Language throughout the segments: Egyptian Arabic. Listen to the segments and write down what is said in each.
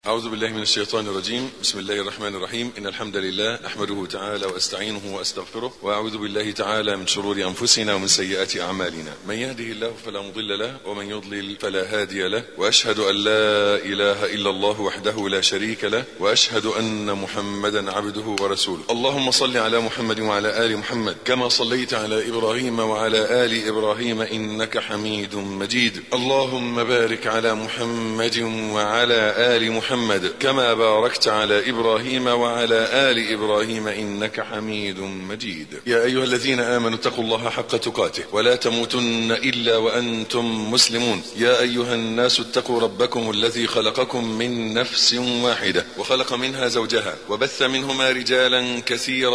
أعوذ بالله من الشيطان الرجيم بسم الله الرحمن الرحيم إن الحمد لله أحمده تعالى وأستعينه وأستغفره وأعوذ بالله تعالى من شرور أنفسنا ومن سيئات أعمالنا من يهده الله فلا مضل له ومن يضلل فلا هادي له وأشهد أن لا إله إلا الله وحده لا شريك له وأشهد أن محمدا عبده ورسوله اللهم صل على محمد وعلى آل محمد كما صليت على إبراهيم وعلى آل إبراهيم إنك حميد مجيد اللهم بارك على محمد وعلى آل محمد محمد كما باركت على ابراهيم وعلى ال ابراهيم انك حميد مجيد يا ايها الذين امنوا اتقوا الله حق تقاته ولا تموتن الا وانتم مسلمون يا ايها الناس اتقوا ربكم الذي خلقكم من نفس واحده وخلق منها زوجها وبث منهما رجالا كثيرا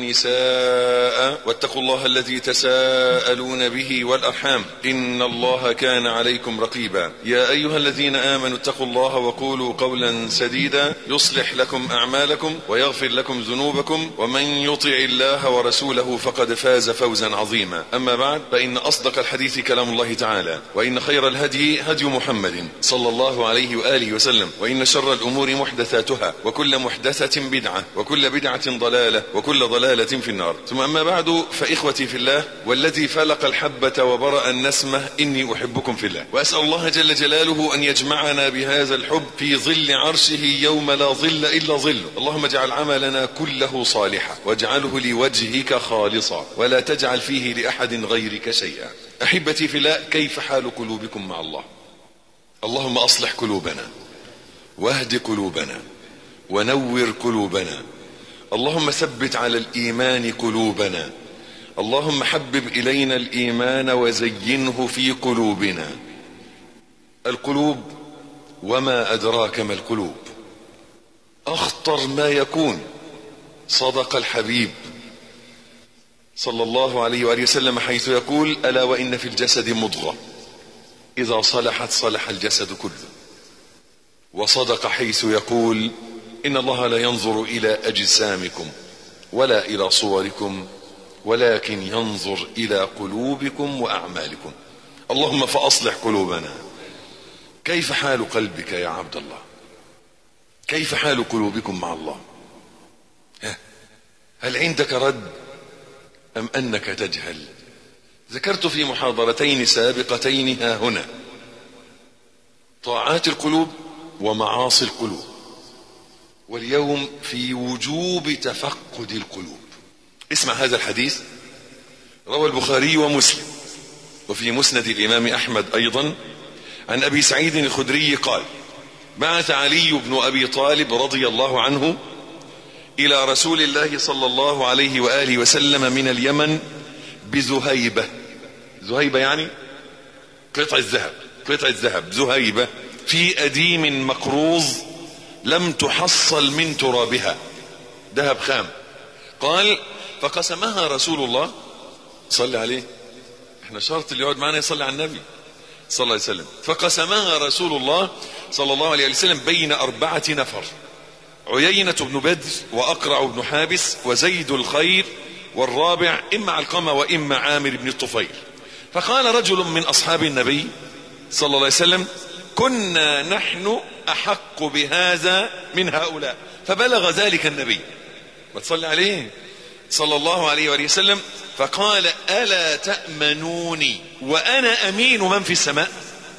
ونساء واتقوا الله الذي تساءلون به والارحام ان الله كان عليكم رقيبا يا ايها الذين امنوا اتقوا الله وقولوا قولا قولا سديدا يصلح لكم اعمالكم ويغفر لكم ذنوبكم ومن يطع الله ورسوله فقد فاز فوزا عظيما اما بعد فان اصدق الحديث كلام الله تعالى وان خير الهدي هدي محمد صلى الله عليه واله وسلم وان شر الامور محدثاتها وكل محدثه بدعه وكل بدعه ضلاله وكل ضلاله في النار ثم اما بعد فاخوتي في الله والذي فلق الحبه وبرا النسمه اني احبكم في الله واسال الله جل جلاله ان يجمعنا بهذا الحب في ظل عرشه يوم لا ظل الا ظله اللهم اجعل عملنا كله صالحا واجعله لوجهك خالصا ولا تجعل فيه لاحد غيرك شيئا احبتي في الله كيف حال قلوبكم مع الله اللهم اصلح قلوبنا واهد قلوبنا ونور قلوبنا اللهم ثبت على الايمان قلوبنا اللهم حبب الينا الايمان وزينه في قلوبنا القلوب وما أدراك ما القلوب أخطر ما يكون صدق الحبيب صلى الله عليه وآله وسلم حيث يقول ألا وإن في الجسد مضغة إذا صلحت صلح الجسد كله وصدق حيث يقول إن الله لا ينظر إلى أجسامكم ولا إلى صوركم ولكن ينظر إلى قلوبكم وأعمالكم اللهم فأصلح قلوبنا كيف حال قلبك يا عبد الله كيف حال قلوبكم مع الله هل عندك رد ام انك تجهل ذكرت في محاضرتين سابقتين ها هنا طاعات القلوب ومعاصي القلوب واليوم في وجوب تفقد القلوب اسمع هذا الحديث روى البخاري ومسلم وفي مسند الامام احمد ايضا عن ابي سعيد الخدري قال بعث علي بن ابي طالب رضي الله عنه الى رسول الله صلى الله عليه واله وسلم من اليمن بزهيبه زهيبه يعني قطعه ذهب قطعه ذهب زهيبه في اديم مقروض لم تحصل من ترابها ذهب خام قال فقسمها رسول الله صلى عليه احنا شرط اللي يقعد معنا يصلي على النبي صلى الله عليه وسلم فقسمها رسول الله صلى الله عليه وسلم بين أربعة نفر عيينة بن بدر وأقرع بن حابس وزيد الخير والرابع إما علقمة وإما عامر بن الطفيل فقال رجل من أصحاب النبي صلى الله عليه وسلم كنا نحن أحق بهذا من هؤلاء فبلغ ذلك النبي ما تصلي عليه صلى الله عليه وآله وسلم فقال ألا تأمنوني وأنا أمين من في السماء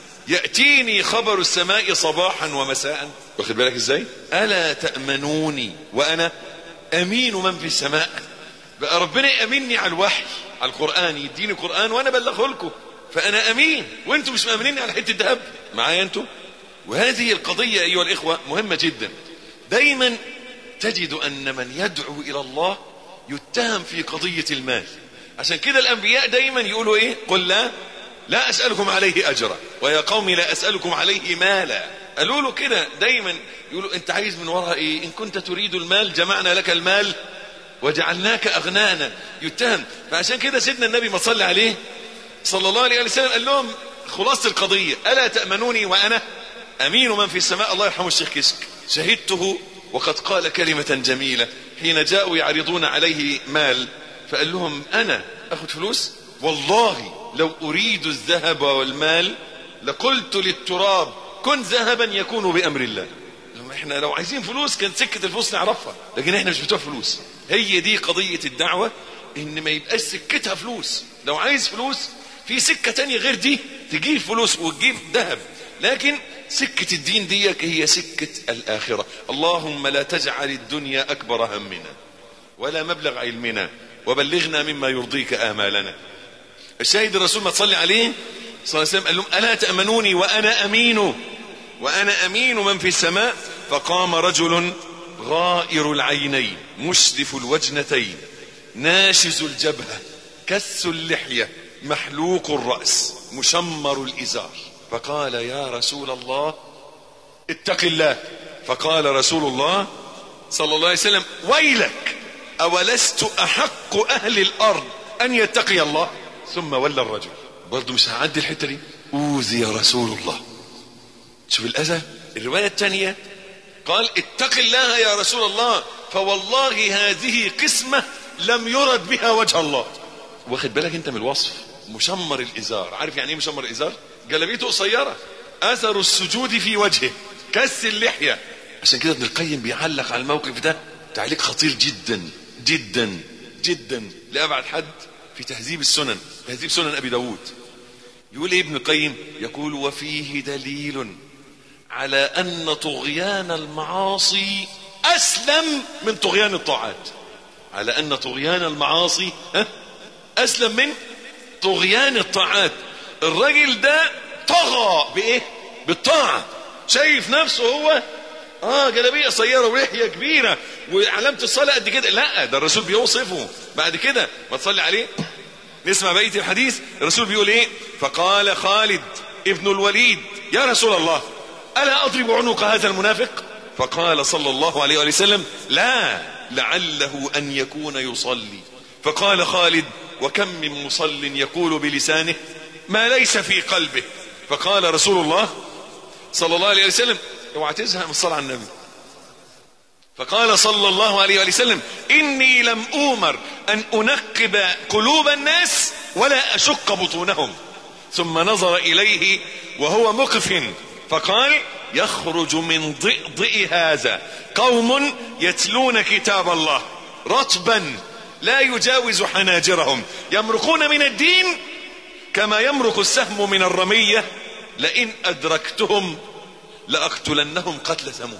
يأتيني خبر السماء صباحا ومساء واخد بالك ازاي ألا تأمنوني وأنا أمين من في السماء بقى ربنا يأمني على الوحي على القرآن يديني قرآن وأنا بلغه لكم فأنا أمين وأنتم مش مأمنيني على حتة ذهب معايا أنتم وهذه القضية أيها الإخوة مهمة جدا دايما تجد أن من يدعو إلى الله يتهم في قضية المال عشان كده الأنبياء دايما يقولوا إيه قل لا لا أسألكم عليه أجرا ويا قوم لا أسألكم عليه مالا قالوا له كده دايما يقولوا أنت عايز من وراء إيه إن كنت تريد المال جمعنا لك المال وجعلناك أغنانا يتهم فعشان كده سيدنا النبي ما صلى عليه صلى الله عليه وسلم قال لهم خلاصة القضية ألا تأمنوني وأنا أمين من في السماء الله يرحمه الشيخ كسك شهدته وقد قال كلمة جميلة حين جاءوا يعرضون عليه مال فقال لهم أنا أخذ فلوس والله لو أريد الذهب والمال لقلت للتراب كن ذهبا يكون بأمر الله ما احنا لو عايزين فلوس كان سكة الفلوس نعرفها لكن احنا مش بتوع فلوس هي دي قضية الدعوة ان ما يبقاش سكتها فلوس لو عايز فلوس في سكة تانية غير دي تجيب فلوس وتجيب ذهب لكن سكة الدين ديك هي سكة الآخرة اللهم لا تجعل الدنيا أكبر همنا ولا مبلغ علمنا وبلغنا مما يرضيك آمالنا الشاهد الرسول ما تصلي عليه صلى الله عليه وسلم قال لهم ألا تأمنوني وأنا أمين وأنا أمين من في السماء فقام رجل غائر العينين مشرف الوجنتين ناشز الجبهة كس اللحية محلوق الرأس مشمر الإزار فقال يا رسول الله اتق الله فقال رسول الله صلى الله عليه وسلم ويلك أولست أحق أهل الأرض أن يتقي الله ثم ولى الرجل برضه مش هعدي الحتة دي أوذي رسول الله شوف الأذى الرواية الثانية قال اتق الله يا رسول الله فوالله هذه قسمة لم يرد بها وجه الله واخد بالك انت من الوصف مشمر الازار عارف يعني ايه مشمر الازار جلبيته قصيره اثر السجود في وجهه كس اللحيه عشان كده ابن القيم بيعلق على الموقف ده تعليق خطير جدا جدا جدا لابعد حد في تهذيب السنن تهذيب سنن ابي داود يقول ايه ابن القيم يقول وفيه دليل على ان طغيان المعاصي اسلم من طغيان الطاعات على ان طغيان المعاصي ها اسلم من طغيان الطاعات الراجل ده طغى بايه بالطاعه شايف نفسه هو اه جلابيه قصيره ولحيه كبيره وعلامه الصلاه قد كده لا ده الرسول بيوصفه بعد كده ما تصلي عليه نسمع بقيه الحديث الرسول بيقول ايه فقال خالد ابن الوليد يا رسول الله الا اضرب عنق هذا المنافق فقال صلى الله عليه وسلم لا لعله ان يكون يصلي فقال خالد وكم من مصل يقول بلسانه ما ليس في قلبه فقال رسول الله صلى الله عليه وسلم اوعى تزهق من الصلاه على النبي فقال صلى الله عليه وسلم اني لم اومر ان انقب قلوب الناس ولا اشق بطونهم ثم نظر اليه وهو مقف فقال يخرج من ضئضئ هذا قوم يتلون كتاب الله رطبا لا يجاوز حناجرهم يمرقون من الدين كما يمرق السهم من الرمية لئن أدركتهم لأقتلنهم قتل ثمود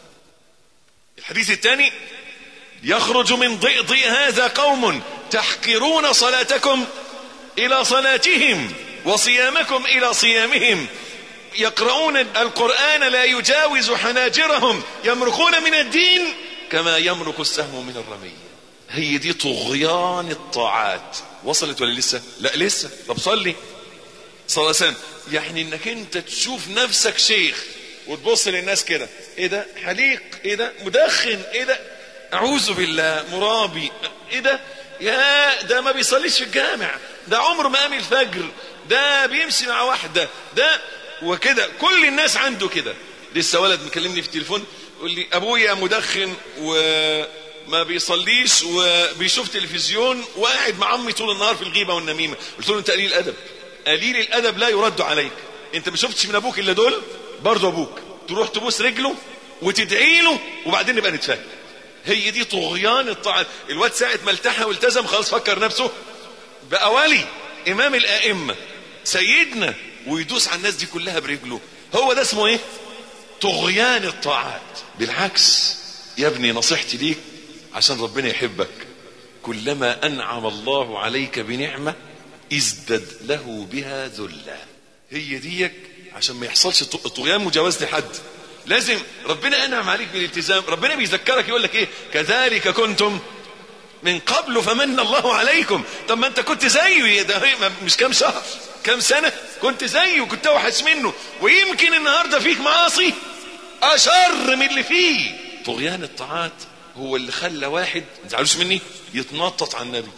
الحديث الثاني يخرج من ضئضئ هذا قوم تحقرون صلاتكم إلى صلاتهم وصيامكم إلى صيامهم يقرؤون القرآن لا يجاوز حناجرهم يمرقون من الدين كما يمرق السهم من الرمية هي دي طغيان الطاعات وصلت ولا لسه لا لسه طب صلي صلى الله عليه وسلم يعني انك انت تشوف نفسك شيخ وتبص للناس كده ايه ده حليق ايه ده مدخن ايه ده اعوذ بالله مرابي ايه ده يا ده ما بيصليش في الجامع ده عمره ما قام الفجر ده بيمشي مع واحده ده وكده كل الناس عنده كده لسه ولد مكلمني في التليفون يقول لي ابويا مدخن وما بيصليش وبيشوف تلفزيون وقاعد مع امي طول النهار في الغيبه والنميمه قلت له انت قليل الادب قليل الادب لا يرد عليك انت ما شفتش من ابوك الا دول برضه ابوك تروح تبوس رجله وتدعي له وبعدين نبقى نتفاهم هي دي طغيان الطاعات الواد ساعه ما التحى والتزم خلاص فكر نفسه بقى ولي امام الائمه سيدنا ويدوس على الناس دي كلها برجله هو ده اسمه ايه طغيان الطاعات بالعكس يا ابني نصيحتي ليك عشان ربنا يحبك كلما انعم الله عليك بنعمه ازدد له بها ذلا هي ديك عشان ما يحصلش طغيان مجاوزة حد لازم ربنا انعم عليك بالالتزام ربنا بيذكرك يقول لك ايه كذلك كنتم من قبل فمن الله عليكم طب ما انت كنت زيه ده مش كام شهر كام سنة كنت زيه كنت اوحش منه ويمكن النهاردة فيك معاصي اشر من اللي فيه طغيان الطاعات هو اللي خلى واحد ما تزعلوش مني يتنطط على النبي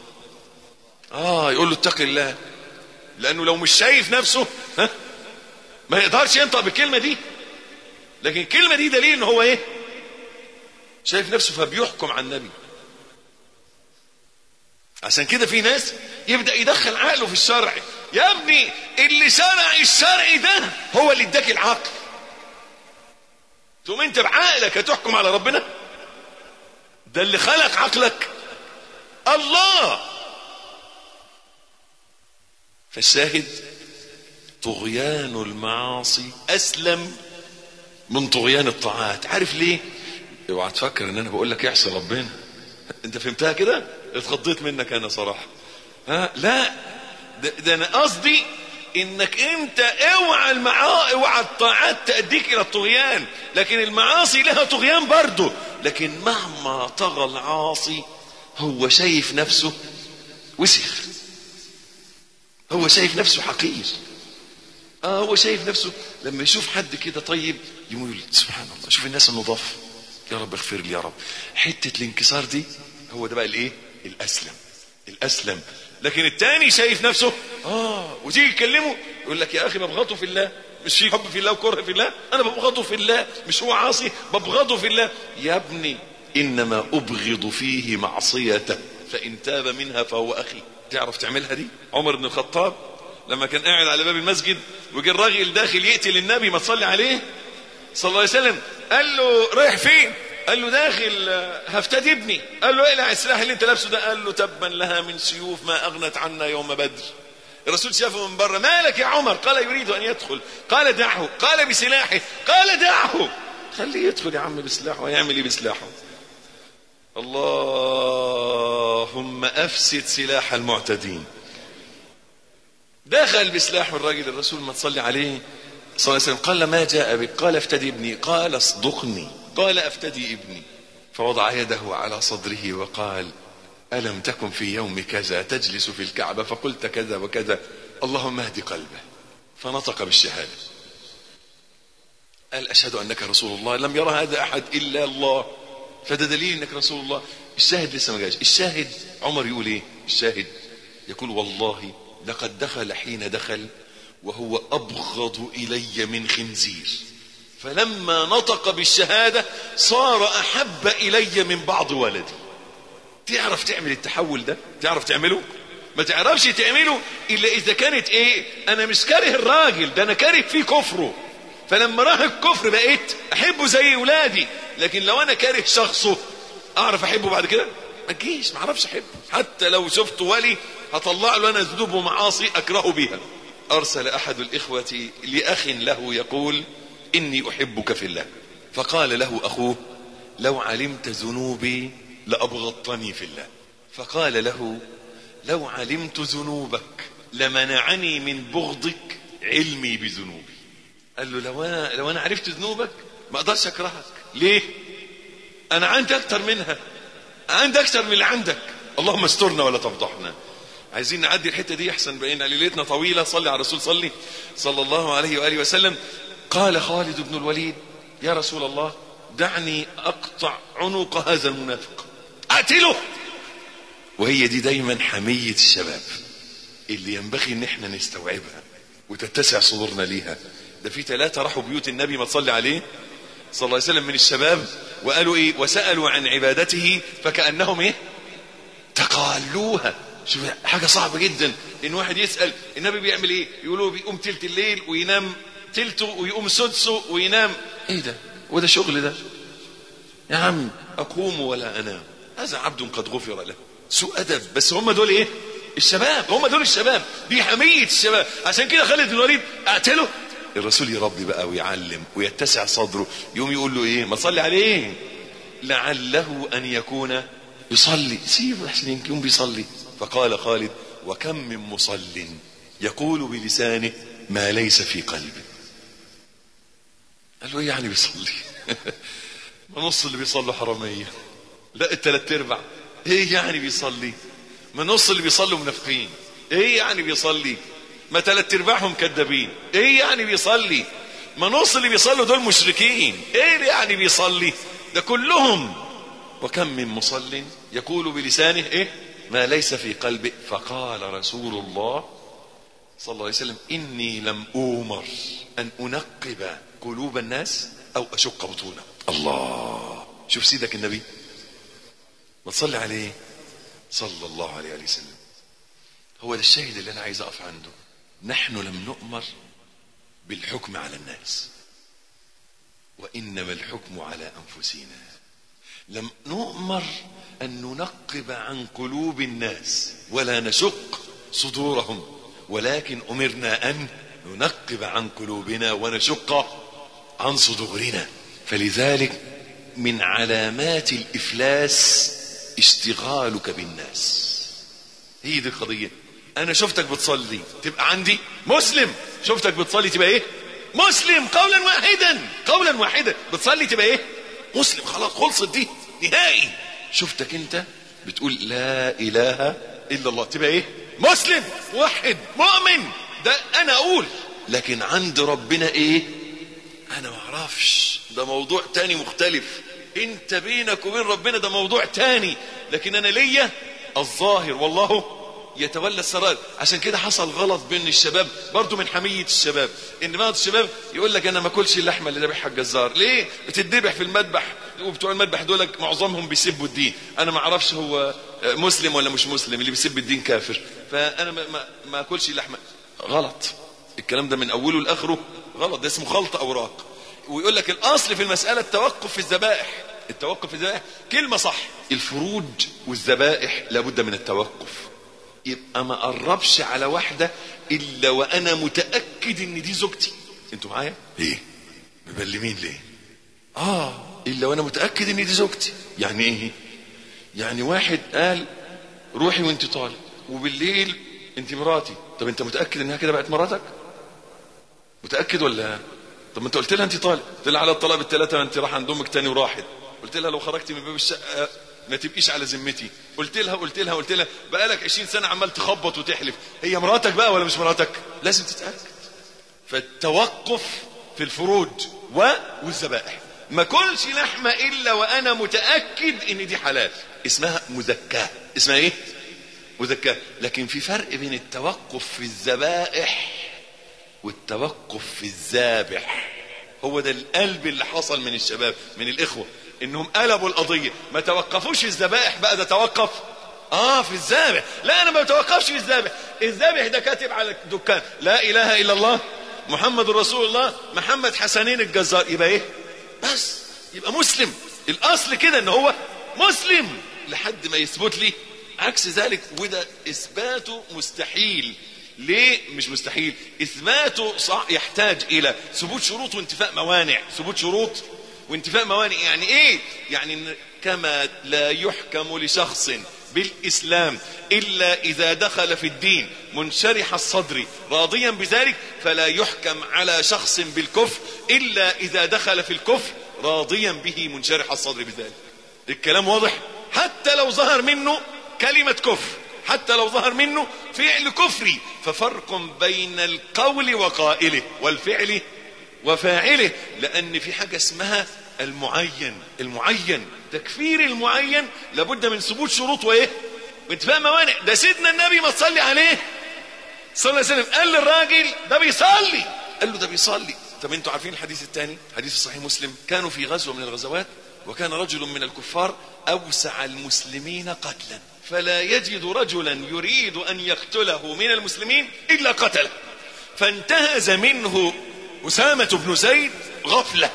اه يقول له اتق الله لانه لو مش شايف نفسه ها ما يقدرش ينطق بالكلمة دي لكن الكلمة دي دليل ان هو ايه شايف نفسه فبيحكم على النبي عشان كده في ناس يبدأ يدخل عقله في الشرع يا ابني اللي شرع الشرع ده هو اللي اداك العقل تقوم انت بعقلك هتحكم على ربنا ده اللي خلق عقلك الله فالشاهد طغيان المعاصي اسلم من طغيان الطاعات عارف ليه اوعى تفكر ان انا بقول لك يحصي ربنا انت فهمتها كده اتخضيت منك انا صراحه ها لا ده, ده انا قصدي انك انت اوعى المعا اوعى الطاعات تأديك الى الطغيان لكن المعاصي لها طغيان برضه لكن مهما طغى العاصي هو شايف نفسه وسخ هو شايف نفسه حقير اه هو شايف نفسه لما يشوف حد كده طيب يقول سبحان الله شوف الناس النضاف يا رب اغفر لي يا رب حته الانكسار دي هو ده بقى الايه الاسلم الاسلم لكن التاني شايف نفسه اه وتيجي تكلمه يقول لك يا اخي ببغضه في الله مش في حب في الله وكره في الله انا ببغضه في الله مش هو عاصي ببغضه في الله يا ابني انما ابغض فيه معصيته فان تاب منها فهو اخي تعرف تعملها دي عمر بن الخطاب لما كان قاعد على باب المسجد وجه الراجل داخل يقتل النبي ما تصلي عليه صلى الله عليه وسلم قال له رايح فين قال له داخل هفتدي ابني قال له اقلع السلاح اللي انت لابسه ده قال له تبا لها من سيوف ما اغنت عنا يوم بدر الرسول شافه من بره مالك يا عمر قال يريد ان يدخل قال دعه قال بسلاحه قال دعه خليه يدخل يا عم بسلاحه هيعمل ايه بسلاحه اللهم افسد سلاح المعتدين دخل بسلاح الراجل الرسول ما تصلي عليه صلى الله عليه وسلم قال ما جاء بك قال افتدي ابني قال اصدقني قال افتدي ابني فوضع يده على صدره وقال ألم تكن في يوم كذا تجلس في الكعبة فقلت كذا وكذا اللهم اهد قلبه فنطق بالشهادة قال أشهد أنك رسول الله لم يرى هذا أحد إلا الله فده دليل أنك رسول الله الشاهد لسه ما جاش الشاهد عمر يقول إيه الشاهد يقول والله لقد دخل حين دخل وهو أبغض إلي من خنزير فلما نطق بالشهادة صار أحب إلي من بعض ولدي تعرف تعمل التحول ده تعرف تعمله ما تعرفش تعمله إلا إذا كانت إيه أنا مش كاره الراجل ده أنا كاره فيه كفره فلما راح الكفر بقيت أحبه زي ولادي لكن لو أنا كاره شخصه أعرف أحبه بعد كده ما تجيش ما اعرفش احبه حتى لو شفته ولي هطلع له انا ذنوب ومعاصي اكرهه بها ارسل احد الاخوه لاخ له يقول اني احبك في الله فقال له اخوه لو علمت ذنوبي لابغضتني في الله فقال له لو علمت ذنوبك لمنعني من بغضك علمي بذنوبي قال له لو انا لو انا عرفت ذنوبك ما اقدرش اكرهك ليه انا عندي اكتر منها عندي اكتر من اللي عندك اللهم استرنا ولا تفضحنا عايزين نعدي الحته دي احسن بقينا ليلتنا طويله صلي على الرسول صلي صلى الله عليه واله وسلم قال خالد بن الوليد يا رسول الله دعني اقطع عنق هذا المنافق اقتله وهي دي دايما حميه الشباب اللي ينبغي ان احنا نستوعبها وتتسع صدورنا ليها ده في ثلاثه راحوا بيوت النبي ما تصلي عليه صلى الله عليه وسلم من الشباب وقالوا ايه وسالوا عن عبادته فكانهم ايه تقالوها شوف حاجه صعبه جدا ان واحد يسال النبي بيعمل ايه يقولوا بيقوم تلت الليل وينام تلته ويقوم سدسه وينام ايه ده وده شغل ده يا عم اقوم ولا انام هذا عبد قد غفر له سوء ادب بس هم دول ايه الشباب هم دول الشباب دي حميه الشباب عشان كده خالد بن الوليد اقتله الرسول يربي بقى ويعلم ويتسع صدره يوم يقول له ايه ما تصلي عليه لعله ان يكون يصلي سيبه احسن يمكن يوم بيصلي فقال خالد وكم من مصل يقول بلسانه ما ليس في قلبه قال له ايه يعني بيصلي ما نص اللي بيصلوا حراميه لا التلات ارباع ايه يعني بيصلي ما نص اللي بيصلوا منافقين ايه يعني بيصلي ما تلات ارباعهم كذابين ايه يعني بيصلي ما نص اللي بيصلوا دول مشركين ايه يعني بيصلي ده كلهم وكم من مصل يقول بلسانه ايه ما ليس في قلبه فقال رسول الله صلى الله عليه وسلم اني لم اومر ان انقب قلوب الناس او اشق بطونهم الله شوف سيدك النبي ما تصلي عليه صلى الله عليه وسلم هو ده الشاهد اللي انا عايز اقف عنده نحن لم نؤمر بالحكم على الناس وإنما الحكم على أنفسنا لم نؤمر أن ننقب عن قلوب الناس ولا نشق صدورهم ولكن أمرنا أن ننقب عن قلوبنا ونشق عن صدورنا فلذلك من علامات الإفلاس اشتغالك بالناس هي دي القضية أنا شفتك بتصلي تبقى عندي مسلم شفتك بتصلي تبقى إيه مسلم قولا واحدا قولا واحدا بتصلي تبقى إيه مسلم خلاص خلصت دي نهائي شفتك أنت بتقول لا إله إلا الله تبقى إيه مسلم واحد مؤمن ده أنا أقول لكن عند ربنا إيه أنا ما أعرفش ده موضوع تاني مختلف أنت بينك وبين ربنا ده موضوع تاني لكن أنا ليا الظاهر والله يتولى السرائر عشان كده حصل غلط بين الشباب برضو من حمية الشباب ان بعض الشباب يقول لك انا ما اكلش اللحمه اللي ذبحها الجزار ليه بتذبح في المذبح وبتوع المذبح دول معظمهم بيسبوا الدين انا ما اعرفش هو مسلم ولا مش مسلم اللي بيسب الدين كافر فانا ما, ما, ما اكلش لحمه غلط الكلام ده من اوله لاخره غلط ده اسمه خلط اوراق ويقول لك الاصل في المساله التوقف في الذبائح التوقف في الذبائح كلمه صح الفروج والذبائح لابد من التوقف يبقى ما قربش على واحدة إلا وأنا متأكد إن دي زوجتي أنتوا معايا؟ ليه؟ مبلمين ليه؟ آه إلا وأنا متأكد إن دي زوجتي يعني إيه؟ يعني واحد قال روحي وأنت طالق وبالليل أنت مراتي طب أنت متأكد إنها كده بقت مراتك؟ متأكد ولا طب ما أنت قلت لها أنت طالق قلت لها على الطلاق بالثلاثة أنت راح عند أمك تاني وراحت قلت لها لو خرجتي من باب الشقة ما تبقيش على ذمتي قلت لها قلت لها قلت لها بقالك 20 سنه عمال تخبط وتحلف هي مراتك بقى ولا مش مراتك لازم تتاكد فالتوقف في الفروج و... والذبائح ما كلش لحمه الا وانا متاكد ان دي حلال اسمها مزكاه اسمها ايه مزكاه لكن في فرق بين التوقف في الذبائح والتوقف في الذابح هو ده القلب اللي حصل من الشباب من الاخوه انهم قلبوا القضيه ما توقفوش في الذبائح بقى ده توقف اه في الذابح لا انا ما بتوقفش في الذابح الذابح ده كاتب على الدكان لا اله الا الله محمد رسول الله محمد حسنين الجزار يبقى ايه بس يبقى مسلم الاصل كده ان هو مسلم لحد ما يثبت لي عكس ذلك وده اثباته مستحيل ليه مش مستحيل اثباته صح يحتاج الى ثبوت شروط وانتفاء موانع ثبوت شروط وانتفاء موانع يعني ايه يعني كما لا يحكم لشخص بالاسلام الا اذا دخل في الدين منشرح الصدر راضيا بذلك فلا يحكم على شخص بالكفر الا اذا دخل في الكفر راضيا به منشرح الصدر بذلك الكلام واضح حتى لو ظهر منه كلمة كفر حتى لو ظهر منه فعل كفري ففرق بين القول وقائله والفعل وفاعله لأن في حاجة اسمها المعين المعين تكفير المعين لابد من ثبوت شروط وايه وانتفاء موانع ده سيدنا النبي ما تصلي عليه صلى الله عليه وسلم قال للراجل ده بيصلي قال له ده بيصلي طب انتوا عارفين الحديث الثاني حديث صحيح مسلم كانوا في غزوة من الغزوات وكان رجل من الكفار أوسع المسلمين قتلا فلا يجد رجلا يريد أن يقتله من المسلمين إلا قتله فانتهز منه أسامة بن زيد غفلة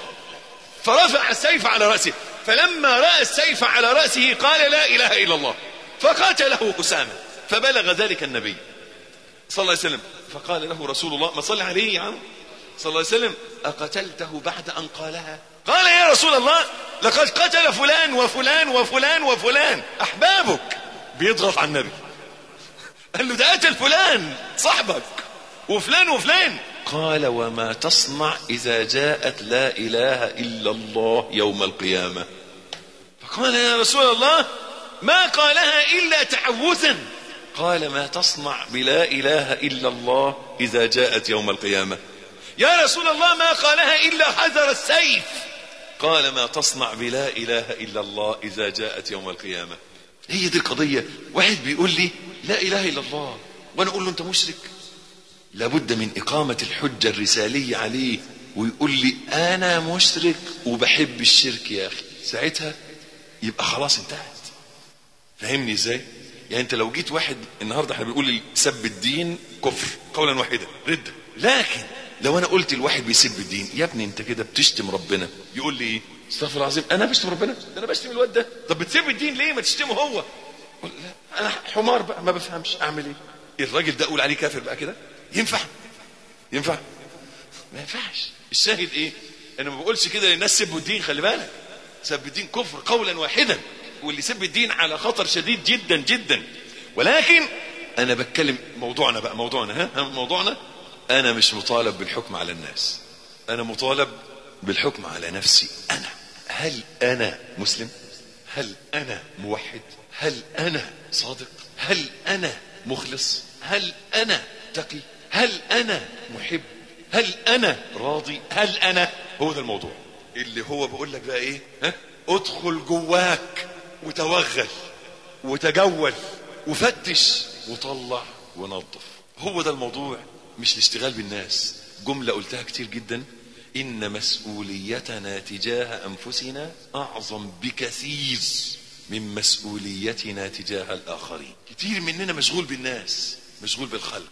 فرفع السيف على رأسه فلما رأى السيف على رأسه قال لا إله إلا الله فقاتله أسامة فبلغ ذلك النبي صلى الله عليه وسلم فقال له رسول الله ما صلى عليه يا عم صلى الله عليه وسلم أقتلته بعد أن قالها قال يا رسول الله لقد قتل فلان وفلان وفلان وفلان أحبابك بيضغط على النبي قال له ده قتل فلان صاحبك وفلان وفلان قال وما تصنع إذا جاءت لا إله إلا الله يوم القيامة فقال يا رسول الله ما قالها إلا تعوذا قال ما تصنع بلا إله إلا الله إذا جاءت يوم القيامة يا رسول الله ما قالها إلا حذر السيف قال ما تصنع بلا إله إلا الله إذا جاءت يوم القيامة هي دي القضية واحد بيقول لي لا إله إلا الله وأنا أقول له أنت مشرك لابد من إقامة الحجة الرسالية عليه ويقول لي أنا مشرك وبحب الشرك يا أخي ساعتها يبقى خلاص انتهت فهمني ازاي يعني انت لو جيت واحد النهارده احنا بنقول سب الدين كفر قولا واحدا ردة لكن لو انا قلت الواحد بيسب الدين يا ابني انت كده بتشتم ربنا يقول لي ايه استغفر الله العظيم انا بشتم ربنا ده انا بشتم الواد ده طب بتسب الدين ليه ما تشتمه هو أقول لا انا حمار بقى ما بفهمش اعمل ايه الراجل ده اقول عليه كافر بقى كده ينفع ينفع ما ينفعش الشاهد ايه انا ما بقولش كده للناس سبوا الدين خلي بالك سب الدين كفر قولا واحدا واللي سب الدين على خطر شديد جدا جدا ولكن انا بتكلم موضوعنا بقى موضوعنا ها موضوعنا انا مش مطالب بالحكم على الناس انا مطالب بالحكم على نفسي انا هل انا مسلم هل انا موحد هل انا صادق هل انا مخلص هل انا تقي هل انا محب هل انا راضي هل انا هو ده الموضوع اللي هو بقول لك بقى ايه ها ادخل جواك وتوغل وتجول وفتش وطلع ونظف هو ده الموضوع مش الاشتغال بالناس جملة قلتها كتير جدا إن مسؤوليتنا تجاه أنفسنا أعظم بكثير من مسؤوليتنا تجاه الآخرين كتير مننا مشغول بالناس مشغول بالخلق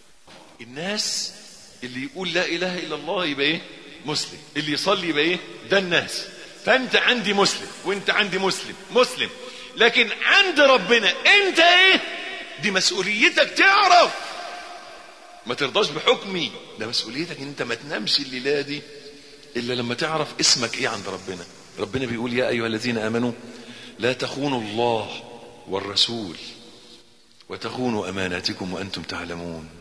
الناس اللي يقول لا إله إلا الله يبقى إيه مسلم اللي يصلي يبقى إيه ده الناس فأنت عندي مسلم وأنت عندي مسلم مسلم لكن عند ربنا أنت إيه دي مسؤوليتك تعرف ما ترضاش بحكمي ده مسؤوليتك انت ما تنامش الليله دي الا لما تعرف اسمك ايه عند ربنا ربنا بيقول يا ايها الذين امنوا لا تخونوا الله والرسول وتخونوا اماناتكم وانتم تعلمون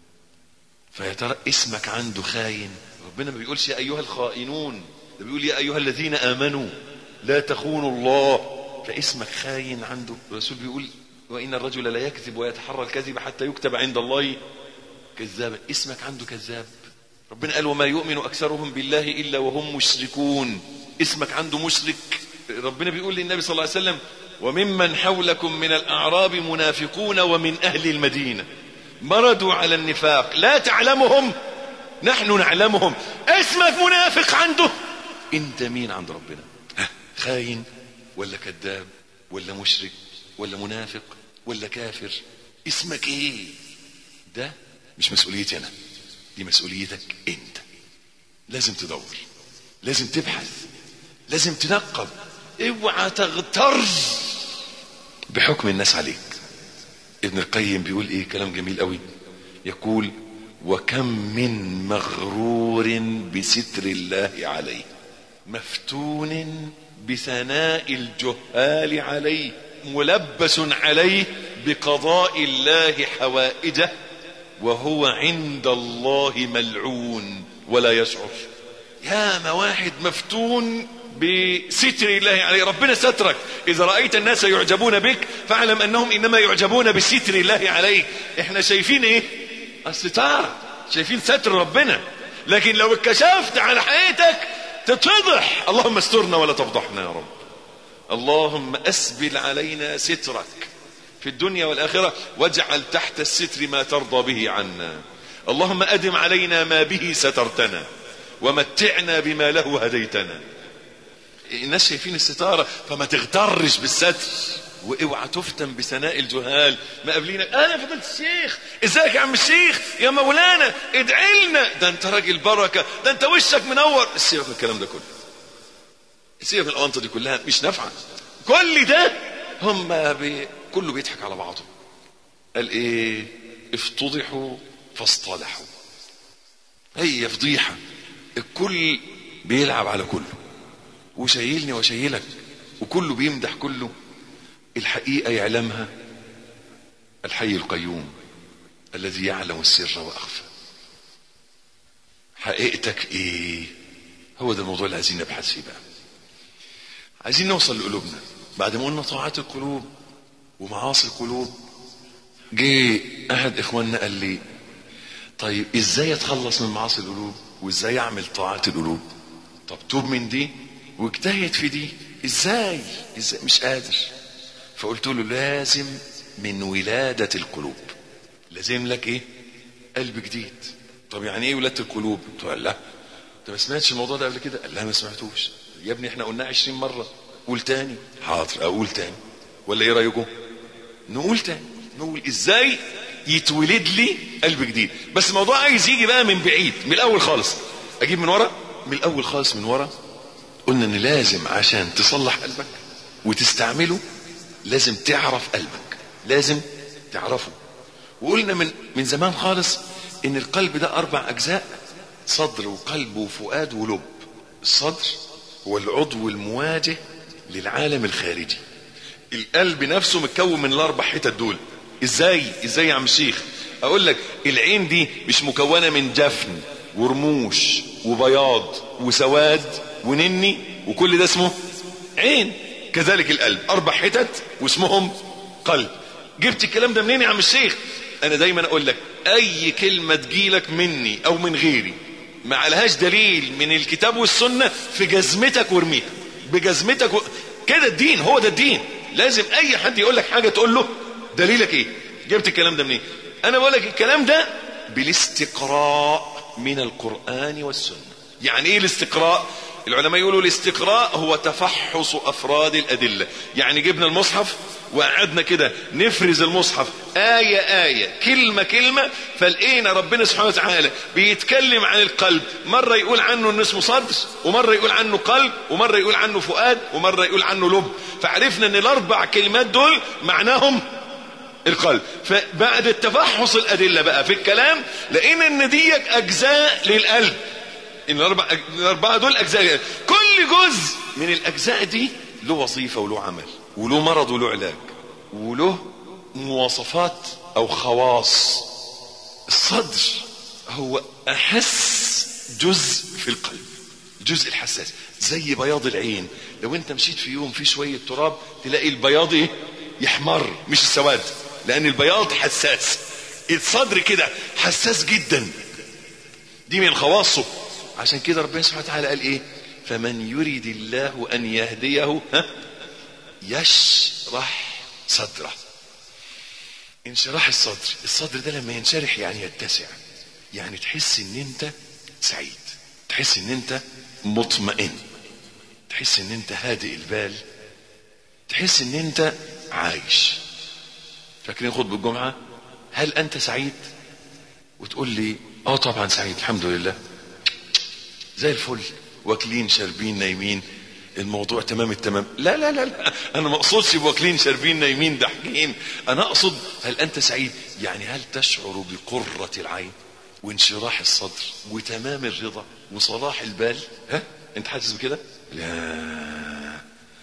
فيا ترى اسمك عنده خاين ربنا ما بيقولش يا ايها الخائنون ده بيقول يا ايها الذين امنوا لا تخونوا الله فاسمك خاين عنده الرسول بيقول وان الرجل لا يكذب ويتحرى الكذب حتى يكتب عند الله كذابا اسمك عنده كذاب ربنا قال وما يؤمن أكثرهم بالله إلا وهم مشركون اسمك عنده مشرك ربنا بيقول للنبي صلى الله عليه وسلم وممن حولكم من الأعراب منافقون ومن أهل المدينة مردوا على النفاق لا تعلمهم نحن نعلمهم اسمك منافق عنده انت مين عند ربنا ها خاين ولا كذاب ولا مشرك ولا منافق ولا كافر اسمك ايه ده مش مسؤوليتي انا دي مسؤوليتك انت لازم تدور لازم تبحث لازم تنقب اوعى تغتر بحكم الناس عليك ابن القيم بيقول ايه كلام جميل قوي يقول وكم من مغرور بستر الله عليه مفتون بثناء الجهال عليه ملبس عليه بقضاء الله حوائجه وهو عند الله ملعون ولا يشعر يا ما واحد مفتون بستر الله عليه ربنا سترك إذا رأيت الناس يعجبون بك فاعلم أنهم إنما يعجبون بستر الله عليك احنا شايفين ايه الستار شايفين ستر ربنا لكن لو اتكشفت على حياتك تتفضح اللهم استرنا ولا تفضحنا يا رب اللهم أسبل علينا سترك في الدنيا والآخرة واجعل تحت الستر ما ترضى به عنا اللهم أدم علينا ما به سترتنا ومتعنا بما له هديتنا الناس شايفين الستارة فما تغترش بالستر واوعى تفتن بثناء الجهال ما قابلينا انا فضلت الشيخ ازيك يا عم الشيخ يا مولانا ادعي لنا ده انت راجل بركه ده انت وشك منور سيبك من الكلام ده كله سيبك من الاونطه دي كلها مش نافعه كل ده هم بي... كله بيضحك على بعضه قال ايه افتضحوا فاصطلحوا هي فضيحه الكل بيلعب على كله وشايلني وشايلك وكله بيمدح كله الحقيقة يعلمها الحي القيوم الذي يعلم السر وأخفى حقيقتك ايه هو ده الموضوع اللي عايزين نبحث فيه بقى عايزين نوصل لقلوبنا بعد ما قلنا طاعات القلوب ومعاصي القلوب جه احد اخواننا قال لي طيب ازاي اتخلص من معاصي القلوب وازاي اعمل طاعات القلوب طب توب من دي واجتهد في دي ازاي ازاي مش قادر فقلت له لازم من ولادة القلوب لازم لك ايه قلب جديد طب يعني ايه ولادة القلوب قلت له لا انت ما سمعتش الموضوع ده قبل كده قال لا ما سمعتوش يا ابني احنا قلناه 20 مرة قول تاني حاضر اقول تاني ولا ايه رايكم نقول تاني نقول ازاي يتولد لي قلب جديد بس الموضوع عايز يجي بقى من بعيد من الاول خالص اجيب من ورا من الاول خالص من ورا قلنا ان لازم عشان تصلح قلبك وتستعمله لازم تعرف قلبك لازم تعرفه وقلنا من من زمان خالص ان القلب ده اربع اجزاء صدر وقلب وفؤاد ولب الصدر هو العضو المواجه للعالم الخارجي القلب نفسه متكون من الاربع حتت دول ازاي ازاي يا عم الشيخ اقول لك العين دي مش مكونه من جفن ورموش وبياض وسواد ونني وكل ده اسمه عين كذلك القلب اربع حتت واسمهم قلب جبت الكلام ده منين يا عم الشيخ انا دايما اقول لك اي كلمه تجيلك مني او من غيري ما عليهاش دليل من الكتاب والسنه في جزمتك وارميها بجزمتك و... كده الدين هو ده الدين لازم اي حد يقول لك حاجه تقول له دليلك ايه جبت الكلام ده منين انا بقول لك الكلام ده بالاستقراء من القران والسنه يعني ايه الاستقراء العلماء يقولوا الاستقراء هو تفحص افراد الادله يعني جبنا المصحف وقعدنا كده نفرز المصحف آية آية كلمة كلمة فلقينا ربنا سبحانه وتعالى بيتكلم عن القلب مرة يقول عنه انه اسمه صدر ومرة يقول عنه قلب ومرة يقول عنه فؤاد ومرة يقول عنه لب فعرفنا ان الاربع كلمات دول معناهم القلب فبعد التفحص الادله بقى في الكلام لقينا ان ديك اجزاء للقلب ان الاربع الاربعه دول اجزاء للقلب. كل جزء من الاجزاء دي له وظيفه وله عمل وله مرض وله علاج وله مواصفات او خواص الصدر هو احس جزء في القلب الجزء الحساس زي بياض العين لو انت مشيت في يوم في شويه تراب تلاقي البياض ايه يحمر مش السواد لان البياض حساس الصدر كده حساس جدا دي من خواصه عشان كده ربنا سبحانه وتعالى قال ايه فمن يريد الله ان يهديه ها يشرح صدره انشراح الصدر الصدر ده لما ينشرح يعني يتسع يعني تحس ان انت سعيد تحس ان انت مطمئن تحس ان انت هادئ البال تحس ان انت عايش فاكرين خطبة الجمعة هل انت سعيد وتقول لي اه طبعا سعيد الحمد لله زي الفل واكلين شاربين نايمين الموضوع تمام التمام لا لا لا, لا. انا ما اقصدش بواكلين شاربين نايمين ضاحكين انا اقصد هل انت سعيد يعني هل تشعر بقرة العين وانشراح الصدر وتمام الرضا وصلاح البال ها انت حاسس بكده لا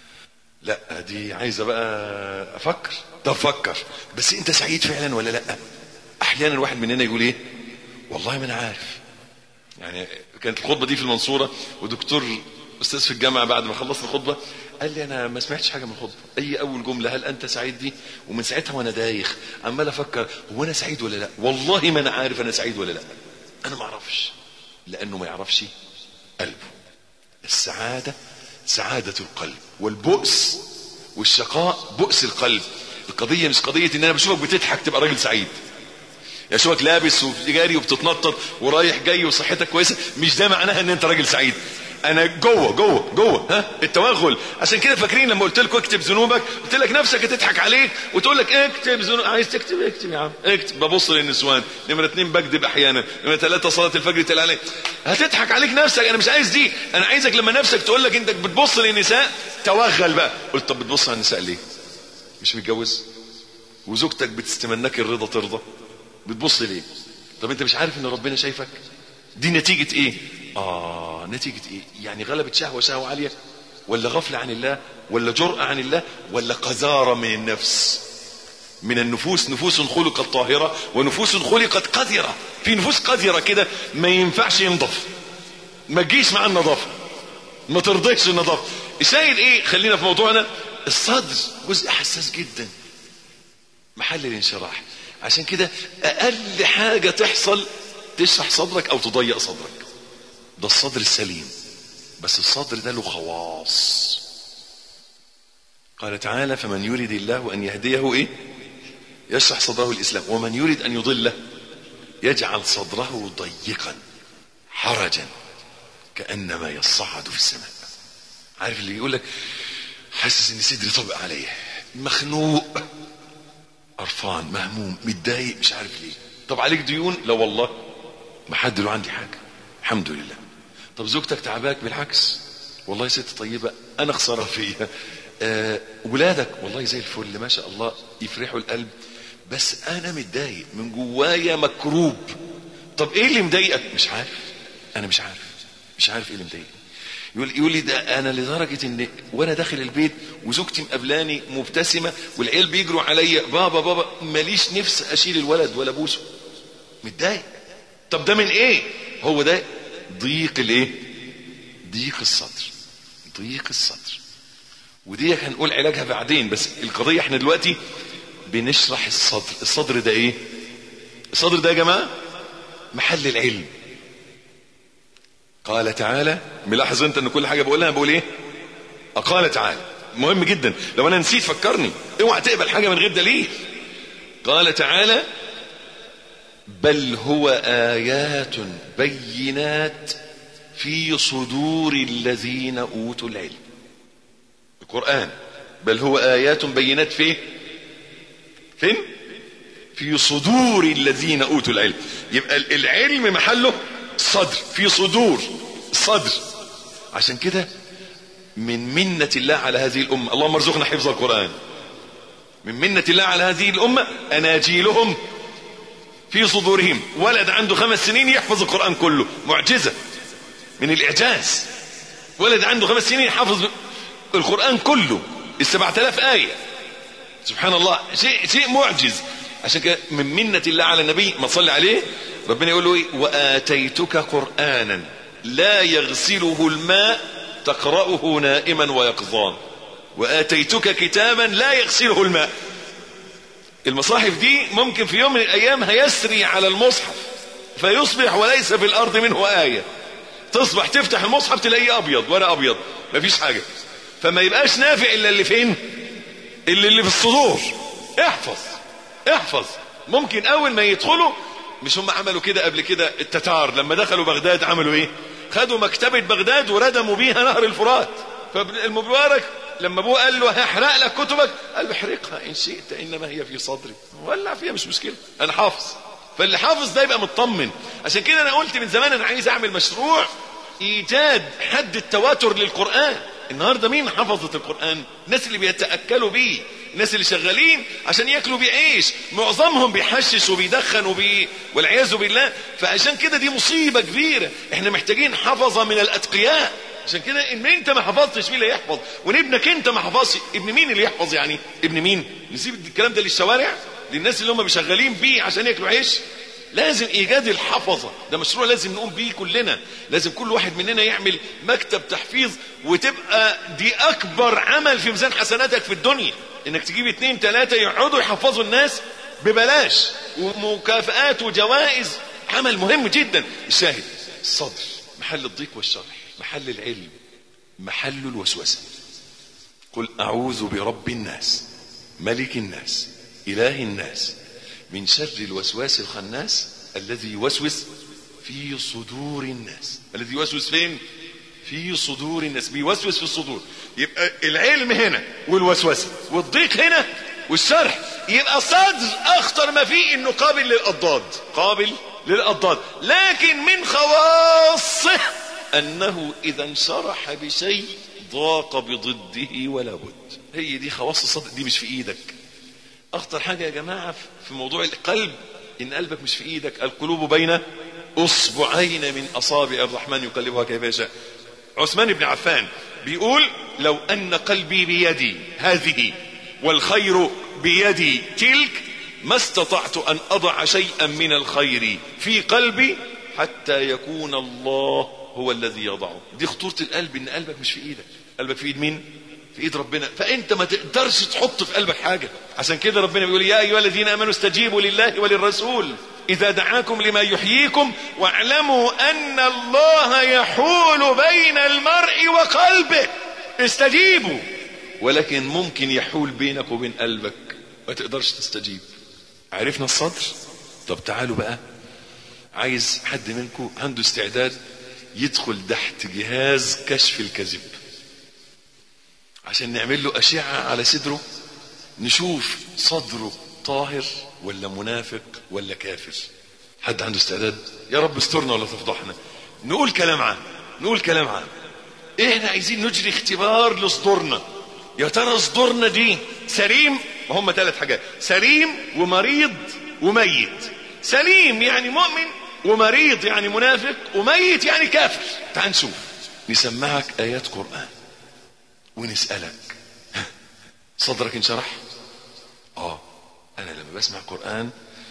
لا دي عايزه بقى افكر طب فكر بس انت سعيد فعلا ولا لا احيانا الواحد مننا يقول ايه والله ما انا عارف يعني كانت الخطبه دي في المنصوره ودكتور استاذ في الجامعه بعد ما خلصنا الخطبه قال لي انا ما سمعتش حاجه من الخطبه اي اول جمله هل انت سعيد دي ومن ساعتها وانا دايخ عمال افكر هو انا سعيد ولا لا والله ما انا عارف انا سعيد ولا لا انا ما اعرفش لانه ما يعرفش قلبه السعاده سعاده القلب والبؤس والشقاء بؤس القلب القضيه مش قضيه ان انا بشوفك بتضحك تبقى راجل سعيد يا اشوفك لابس وجاري وبتتنطط ورايح جاي وصحتك كويسه مش ده معناها ان انت راجل سعيد انا جوه جوه جوه ها التوغل عشان كده فاكرين لما قلت لكم اكتب ذنوبك قلت لك نفسك هتضحك عليك وتقول لك اكتب ذنوب عايز تكتب اكتب يا عم اكتب ببص للنسوان نمره اتنين بكذب احيانا نمره ثلاثه صلاه الفجر تلا عليك هتضحك عليك نفسك انا مش عايز دي انا عايزك لما نفسك تقول لك انت بتبص للنساء توغل بقى قلت طب بتبص على النساء ليه مش متجوز وزوجتك بتستمناك الرضا ترضى بتبص ليه طب انت مش عارف ان ربنا شايفك دي نتيجة ايه اه نتيجة ايه يعني غلبت شهوة شهوة عالية ولا غفلة عن الله ولا جرأة عن الله ولا قذارة من النفس من النفوس نفوس خلقت طاهرة ونفوس خلقت قذرة في نفوس قذرة كده ما ينفعش ينضف ما تجيش مع النظافة ما ترضيش النظافة الشاهد ايه خلينا في موضوعنا الصدر جزء حساس جدا محل الانشراح عشان كده اقل حاجة تحصل تشرح صدرك او تضيق صدرك ده الصدر السليم بس الصدر ده له خواص قال تعالى فمن يريد الله ان يهديه ايه يشرح صدره الاسلام ومن يريد ان يضله يجعل صدره ضيقا حرجا كانما يصعد في السماء عارف اللي يقول لك حاسس ان صدري طبق عليه مخنوق قرفان مهموم متضايق مش عارف ليه طب عليك ديون لا والله ما حد له عندي حاجه الحمد لله طب زوجتك تعباك بالعكس والله ست طيبه انا خساره فيها آه ولادك والله زي الفل ما شاء الله يفرحوا القلب بس انا متضايق من جوايا مكروب طب ايه اللي مضايقك مش عارف انا مش عارف مش عارف ايه اللي مضايقني يقول يقول لي ده انا لدرجه ان وانا داخل البيت وزوجتي مقابلاني مبتسمه والعيال بيجروا عليا بابا بابا ماليش نفس اشيل الولد ولا ابوسه متضايق طب ده من ايه هو ده ضيق الايه ضيق الصدر ضيق الصدر ودي هنقول علاجها بعدين بس القضيه احنا دلوقتي بنشرح الصدر الصدر ده ايه الصدر ده يا جماعه محل العلم قال تعالى ملاحظ انت ان كل حاجه بقولها بقول ايه قال تعالى مهم جدا لو انا نسيت فكرني اوعى تقبل حاجه من غير دليل قال تعالى بل هو ايات بينات في صدور الذين اوتوا العلم القران بل هو ايات بينات فين فين في صدور الذين اوتوا العلم يبقى العلم محله صدر في صدور صدر عشان كده من منة الله على هذه الأمة اللهم ارزقنا حفظ القرآن من منة الله على هذه الأمة أناجيلهم في صدورهم ولد عنده خمس سنين يحفظ القرآن كله معجزة من الإعجاز ولد عنده خمس سنين يحفظ القرآن كله السبعة آلاف آية سبحان الله شيء شيء معجز عشان كده من منة الله على النبي ما صلي عليه ربنا يقول له ايه واتيتك قرانا لا يغسله الماء تقراه نائما ويقظان واتيتك كتابا لا يغسله الماء المصاحف دي ممكن في يوم من الايام هيسري على المصحف فيصبح وليس في الارض منه ايه تصبح تفتح المصحف تلاقيه ابيض ولا ابيض مفيش حاجه فما يبقاش نافع الا اللي فين اللي اللي في الصدور احفظ احفظ ممكن اول ما يدخلوا مش هم عملوا كده قبل كده التتار لما دخلوا بغداد عملوا ايه خدوا مكتبة بغداد وردموا بيها نهر الفرات فالمبارك لما ابوه قال له هحرق لك كتبك قال له احرقها ان شئت انما هي في صدري ولع فيها مش مشكله انا حافظ فاللي حافظ ده يبقى مطمن عشان كده انا قلت من زمان انا عايز اعمل مشروع ايجاد حد التواتر للقران النهارده مين حفظت القران الناس اللي بيتاكلوا بيه الناس اللي شغالين عشان ياكلوا بيه عيش معظمهم بيحشش وبيدخن وبي والعياذ بالله فعشان كده دي مصيبه كبيره احنا محتاجين حفظه من الاتقياء عشان كده ان انت ما حفظتش مين اللي يحفظ وان ابنك انت ما حفظش ابن مين اللي يحفظ يعني ابن مين نسيب الكلام ده للشوارع للناس اللي هم شغالين بيه عشان ياكلوا عيش لازم ايجاد الحفظه ده مشروع لازم نقوم بيه كلنا لازم كل واحد مننا يعمل مكتب تحفيظ وتبقى دي اكبر عمل في ميزان حسناتك في الدنيا انك تجيب اتنين تلاتة يقعدوا يحفظوا الناس ببلاش ومكافآت وجوائز عمل مهم جدا الشاهد الصدر محل الضيق والشرح محل العلم محل الوسوسة قل أعوذ برب الناس ملك الناس إله الناس من شر الوسواس الخناس الذي يوسوس في صدور الناس الذي يوسوس فين في صدور الناس بيوسوس في الصدور يبقى العلم هنا والوسوسه والضيق هنا والشرح يبقى الصدر اخطر ما فيه انه قابل للاضداد قابل للاضداد لكن من خواصه انه اذا انشرح بشيء ضاق بضده ولا بد هي دي خواص الصدر دي مش في ايدك اخطر حاجه يا جماعه في موضوع القلب ان قلبك مش في ايدك القلوب بين اصبعين من اصابع الرحمن يقلبها كيف يشاء عثمان بن عفان بيقول لو ان قلبي بيدي هذه والخير بيدي تلك ما استطعت ان اضع شيئا من الخير في قلبي حتى يكون الله هو الذي يضعه دي خطوره القلب ان قلبك مش في ايدك قلبك في ايد مين في ايد ربنا فانت ما تقدرش تحط في قلبك حاجه عشان كده ربنا بيقول يا ايها الذين امنوا استجيبوا لله وللرسول اذا دعاكم لما يحييكم واعلموا ان الله يحول بين المرء وقلبه استجيبوا ولكن ممكن يحول بينك وبين قلبك ما تقدرش تستجيب عرفنا الصدر طب تعالوا بقى عايز حد منكم عنده استعداد يدخل تحت جهاز كشف الكذب عشان نعمل له أشعة على صدره نشوف صدره طاهر ولا منافق ولا كافر حد عنده استعداد يا رب استرنا ولا تفضحنا نقول كلام عام نقول كلام عام احنا عايزين نجري اختبار لصدورنا يا ترى صدورنا دي سليم هم ثلاث حاجات سليم ومريض وميت سليم يعني مؤمن ومريض يعني منافق وميت يعني كافر تعال نشوف نسمعك ايات قرآن ونسألك صدرك انشرح اه انا لما بسمع قرآن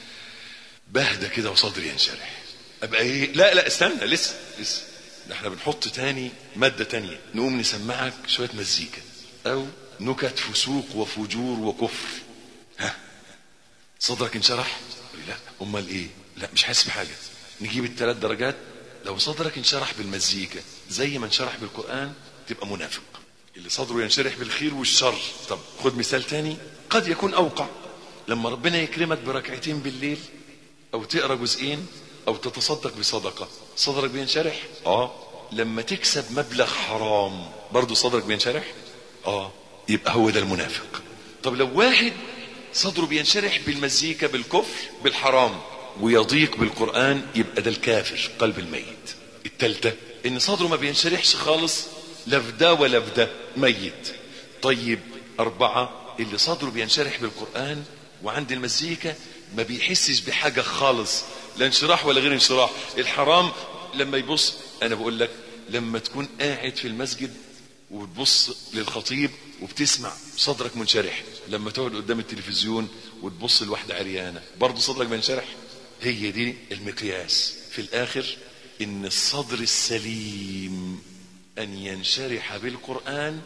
بهدى كده وصدري ينشرح ابقى ايه لا لا استنى لسه لسه ده احنا بنحط تاني مادة تانية نقوم نسمعك شوية مزيكا او نكت فسوق وفجور وكفر ها صدرك انشرح لا امال ايه لا مش حاسس بحاجة نجيب الثلاث درجات لو صدرك انشرح بالمزيكا زي ما انشرح بالقرآن تبقى منافق اللي صدره ينشرح بالخير والشر طب خد مثال تاني قد يكون اوقع لما ربنا يكرمك بركعتين بالليل او تقرا جزئين او تتصدق بصدقه صدرك بينشرح اه لما تكسب مبلغ حرام برضه صدرك بينشرح اه يبقى هو ده المنافق طب لو واحد صدره بينشرح بالمزيكا بالكفر بالحرام ويضيق بالقران يبقى ده الكافر قلب الميت التالتة ان صدره ما بينشرحش خالص لا في ده ولا في ده ميت طيب اربعة اللي صدره بينشرح بالقرآن وعند المزيكا ما بيحسش بحاجة خالص لا انشراح ولا غير انشراح الحرام لما يبص انا بقول لك لما تكون قاعد في المسجد وتبص للخطيب وبتسمع صدرك منشرح لما تقعد قدام التلفزيون وتبص لواحدة عريانة برضه صدرك بينشرح هي دي المقياس في الاخر ان الصدر السليم ان ينشرح بالقرآن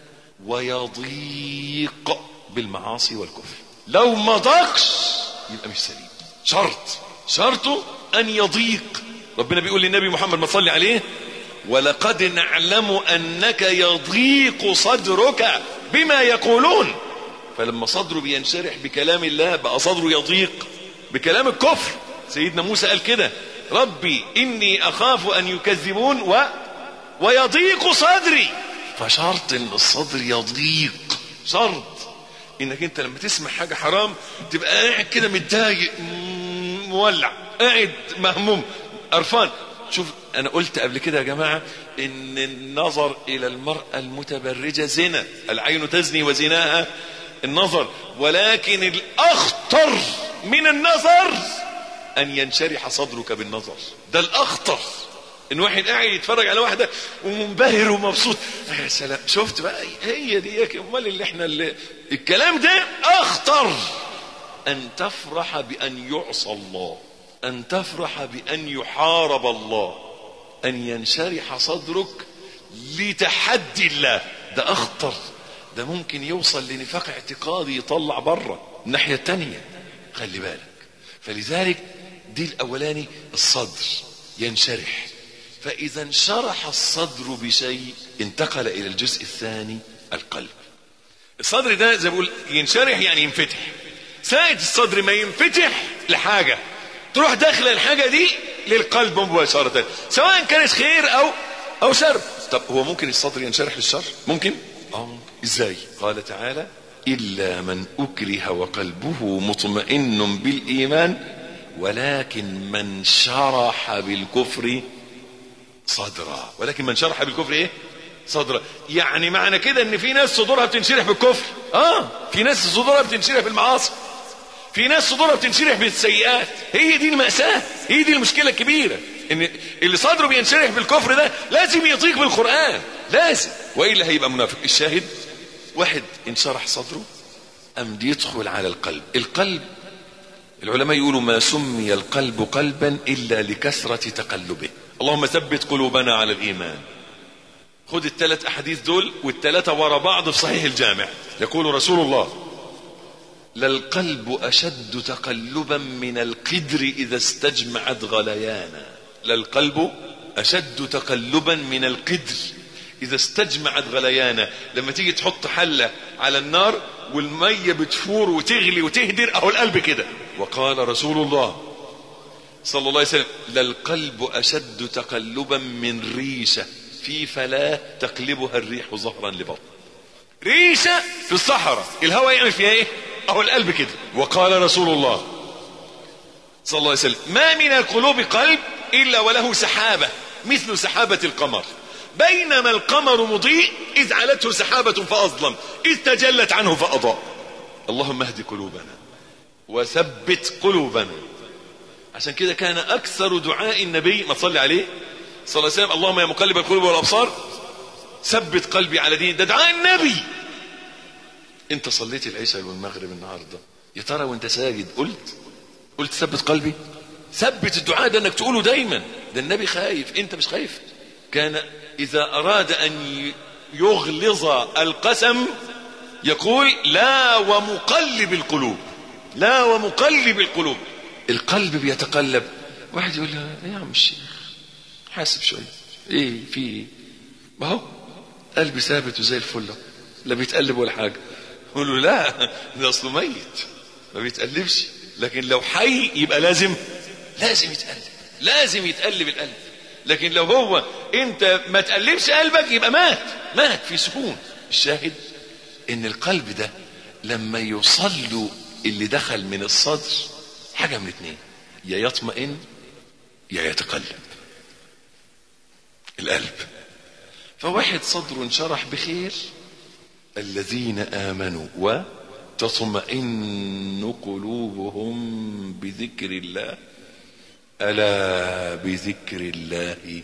ويضيق بالمعاصي والكفر لو ما ضاقش يبقى مش سليم شرط شرطه ان يضيق ربنا بيقول للنبي محمد ما صلي عليه ولقد نعلم انك يضيق صدرك بما يقولون فلما صدره بينشرح بكلام الله بقى صدره يضيق بكلام الكفر سيدنا موسى قال كده ربي اني اخاف ان يكذبون و ويضيق صدري فشرط ان الصدر يضيق شرط انك انت لما تسمع حاجه حرام تبقى قاعد كده متضايق مولع قاعد مهموم قرفان شوف انا قلت قبل كده يا جماعه ان النظر الى المراه المتبرجه زنا العين تزني وزناها النظر ولكن الاخطر من النظر ان ينشرح صدرك بالنظر ده الاخطر ان واحد قاعد يتفرج على واحده ومنبهر ومبسوط يا سلام شفت بقى هي دي امال اللي احنا اللي الكلام ده اخطر ان تفرح بان يعصى الله ان تفرح بان يحارب الله ان ينشرح صدرك لتحدي الله ده اخطر ده ممكن يوصل لنفاق اعتقادي يطلع بره الناحيه التانيه خلي بالك فلذلك دي الاولاني الصدر ينشرح فإذا انشرح الصدر بشيء انتقل إلى الجزء الثاني القلب الصدر ده زي بقول ينشرح يعني ينفتح ساعة الصدر ما ينفتح لحاجة تروح داخل الحاجة دي للقلب مباشرة سواء كانت خير أو أو شر طب هو ممكن الصدر ينشرح للشر ممكن اه ممكن ازاي قال تعالى إلا من أكره وقلبه مطمئن بالإيمان ولكن من شرح بالكفر صدرا ولكن من شرح بالكفر ايه صدرا يعني معنى كده ان في ناس صدورها بتنشرح بالكفر اه في ناس صدورها بتنشرح بالمعاصي في ناس صدورها بتنشرح بالسيئات هي دي المأساة هي دي المشكلة الكبيرة ان اللي صدره بينشرح بالكفر ده لازم يطيق بالقرآن لازم وإلا هيبقى منافق الشاهد واحد انشرح صدره أم يدخل على القلب القلب العلماء يقولوا ما سمي القلب قلبا إلا لكثرة تقلبه اللهم ثبت قلوبنا على الإيمان خد الثلاث أحاديث دول والثلاثة ورا بعض في صحيح الجامع يقول رسول الله للقلب أشد تقلبا من القدر إذا استجمعت غليانا للقلب أشد تقلبا من القدر إذا استجمعت غليانا لما تيجي تحط حلة على النار والمية بتفور وتغلي وتهدر أهو القلب كده وقال رسول الله صلى الله عليه وسلم للقلب أشد تقلبا من ريشة في فلاة تقلبها الريح ظهرا لبطن ريشة في الصحراء الهواء يعمل فيها ايه اهو القلب كده وقال رسول الله صلى الله عليه وسلم ما من القلوب قلب الا وله سحابه مثل سحابه القمر بينما القمر مضيء اذ علته سحابه فاظلم اذ تجلت عنه فاضاء اللهم اهد قلوبنا وثبت قلوبنا عشان كده كان اكثر دعاء النبي ما تصلي عليه صلى الله عليه وسلم اللهم يا مقلب القلوب والابصار ثبت قلبي على دين ده دعاء النبي انت صليت العشاء والمغرب النهارده يا ترى وانت ساجد قلت قلت ثبت قلبي ثبت الدعاء ده انك تقوله دايما ده النبي خايف انت مش خايف كان اذا اراد ان يغلظ القسم يقول لا ومقلب القلوب لا ومقلب القلوب القلب بيتقلب واحد يقول له ايه يا عم الشيخ حاسب شويه ايه في ايه ما هو قلبي ثابت وزي الفل لا بيتقلب ولا حاجه يقول له لا ده اصله ميت ما بيتقلبش لكن لو حي يبقى لازم لازم يتقلب لازم يتقلب القلب لكن لو هو انت ما تقلبش قلبك يبقى مات مات في سكون الشاهد ان القلب ده لما يصل اللي دخل من الصدر حاجه من اتنين يا يطمئن يا يتقلب القلب فواحد صدره انشرح بخير الذين امنوا وتطمئن قلوبهم بذكر الله الا بذكر الله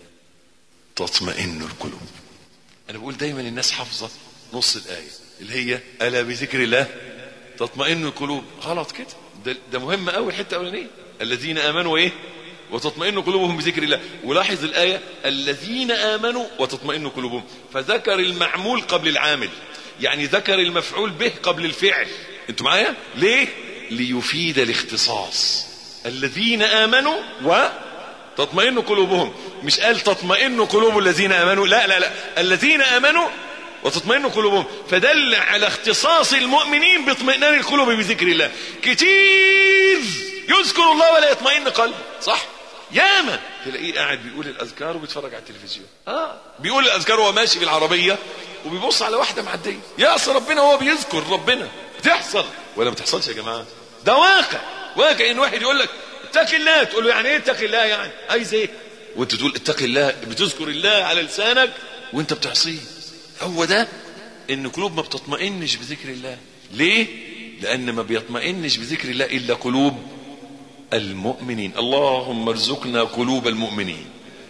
تطمئن القلوب انا بقول دايما الناس حافظه نص الايه اللي هي الا بذكر الله تطمئن القلوب غلط كده ده, ده مهم قوي الحته الاولانيه الذين امنوا ايه وتطمئن قلوبهم بذكر الله ولاحظ الآية الذين آمنوا وتطمئن قلوبهم فذكر المعمول قبل العامل يعني ذكر المفعول به قبل الفعل انتوا معايا ليه ليفيد الاختصاص الذين آمنوا وتطمئن قلوبهم مش قال تطمئن قلوب الذين آمنوا لا لا لا الذين آمنوا وتطمئن قلوبهم فدل على اختصاص المؤمنين باطمئنان القلوب بذكر الله كتير يذكر الله ولا يطمئن قلبه صح ياما تلاقيه قاعد بيقول الاذكار وبيتفرج على التلفزيون اه بيقول الاذكار وهو ماشي بالعربيه وبيبص على واحده معديه يا اصل ربنا هو بيذكر ربنا بتحصل ولا ما بتحصلش يا جماعه ده واقع واقع ان واحد يقول لك اتق الله تقول له يعني ايه اتق الله يعني عايز ايه وانت تقول اتق الله بتذكر الله على لسانك وانت بتعصيه هو ده ان قلوب ما بتطمئنش بذكر الله ليه لان ما بيطمئنش بذكر الله الا قلوب المؤمنين اللهم ارزقنا قلوب المؤمنين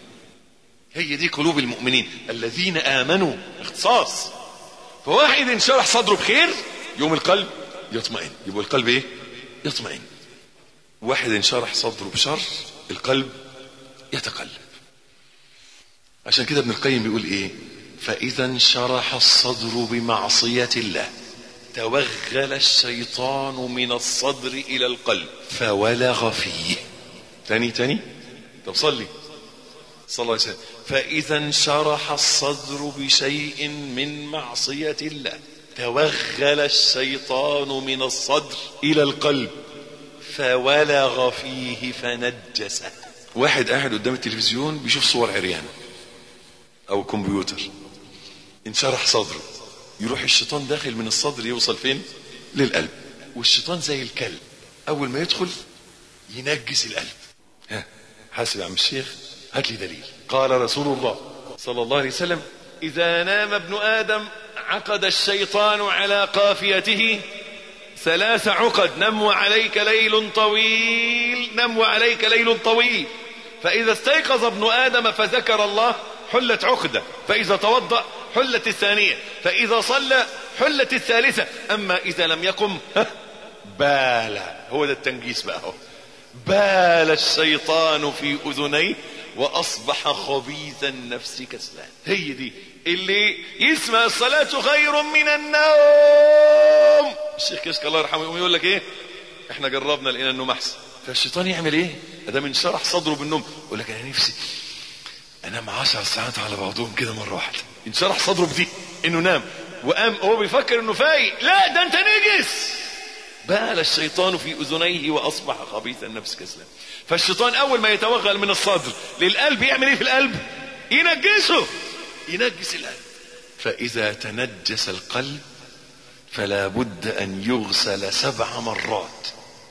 هي دي قلوب المؤمنين الذين امنوا اختصاص فواحد انشرح صدره بخير يوم القلب يطمئن يبقى القلب ايه يطمئن واحد انشرح صدره بشر القلب يتقلب عشان كده ابن القيم بيقول ايه فاذا انشرح الصدر بمعصيه الله توغل الشيطان من الصدر الى القلب فولغ فيه تاني تاني طب صلي صلى الله عليه وسلم فاذا انشرح الصدر بشيء من معصيه الله توغل الشيطان من الصدر الى القلب فولغ فيه فنجسه واحد قاعد قدام التلفزيون بيشوف صور عريان او كمبيوتر انشرح صدره يروح الشيطان داخل من الصدر يوصل فين للقلب والشيطان زي الكلب اول ما يدخل ينجس القلب ها حاسب يا عم الشيخ هات لي دليل قال رسول الله صلى الله عليه وسلم اذا نام ابن ادم عقد الشيطان على قافيته ثلاث عقد نم عليك ليل طويل نم عليك ليل طويل فإذا استيقظ ابن آدم فذكر الله حلت عقدة فإذا توضأ حلت الثانية فإذا صلى حلت الثالثة أما إذا لم يقم بال هو ده التنجيس بقى هو بال الشيطان في أذنيه وأصبح خبيث النفس كسلان هي دي اللي يسمع الصلاة خير من النوم الشيخ كشك الله يرحمه يقوم يقول لك ايه احنا جربنا لقينا النوم احسن فالشيطان يعمل ايه ادام انشرح صدره بالنوم يقول لك انا نفسي انام عشر ساعات على بعضهم كده مره واحده انشرح صدره بدي انه نام وقام هو بيفكر انه فايق لا ده انت نجس بال الشيطان في اذنيه واصبح خبيث النفس كسلان فالشيطان اول ما يتوغل من الصدر للقلب يعمل ايه في القلب ينجسه ينجس القلب فاذا تنجس القلب فلا بد أن يغسل سبع مرات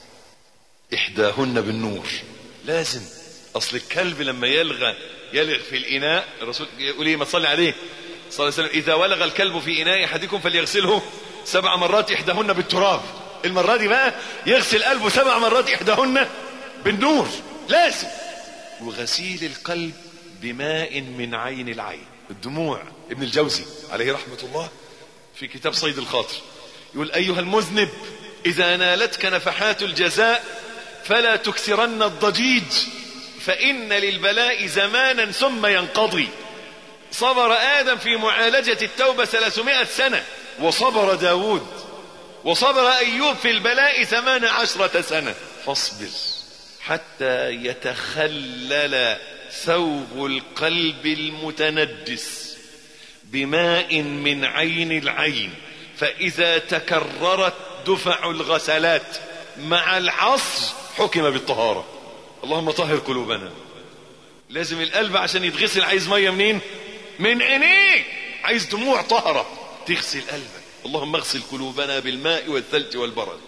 إحداهن بالنور لازم أصل الكلب لما يلغى يلغ في الإناء الرسول يقول إيه ما تصلي عليه صلى الله عليه وسلم إذا ولغ الكلب في إناء أحدكم فليغسله سبع مرات إحداهن بالتراب المرة دي بقى يغسل قلبه سبع مرات إحداهن بالنور لازم وغسيل القلب بماء من عين العين الدموع ابن الجوزي عليه رحمة الله في كتاب صيد الخاطر يقول أيها المذنب إذا نالتك نفحات الجزاء فلا تكثرن الضجيج فإن للبلاء زمانا ثم ينقضي صبر آدم في معالجة التوبة ثلاثمائة سنة وصبر داود وصبر أيوب في البلاء ثمان عشرة سنة فاصبر حتى يتخلل ثوب القلب المتنجس بماء من عين العين فإذا تكررت دفع الغسلات مع العصر حكم بالطهارة اللهم طهر قلوبنا لازم القلب عشان يتغسل عايز مية منين من عينيك عايز دموع طهرة تغسل قلبك اللهم اغسل قلوبنا بالماء والثلج والبرد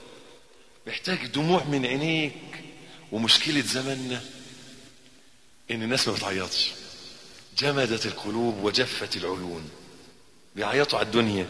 محتاج دموع من عينيك ومشكلة زماننا ان الناس ما بتعيطش جمدت القلوب وجفت العيون بيعيطوا على الدنيا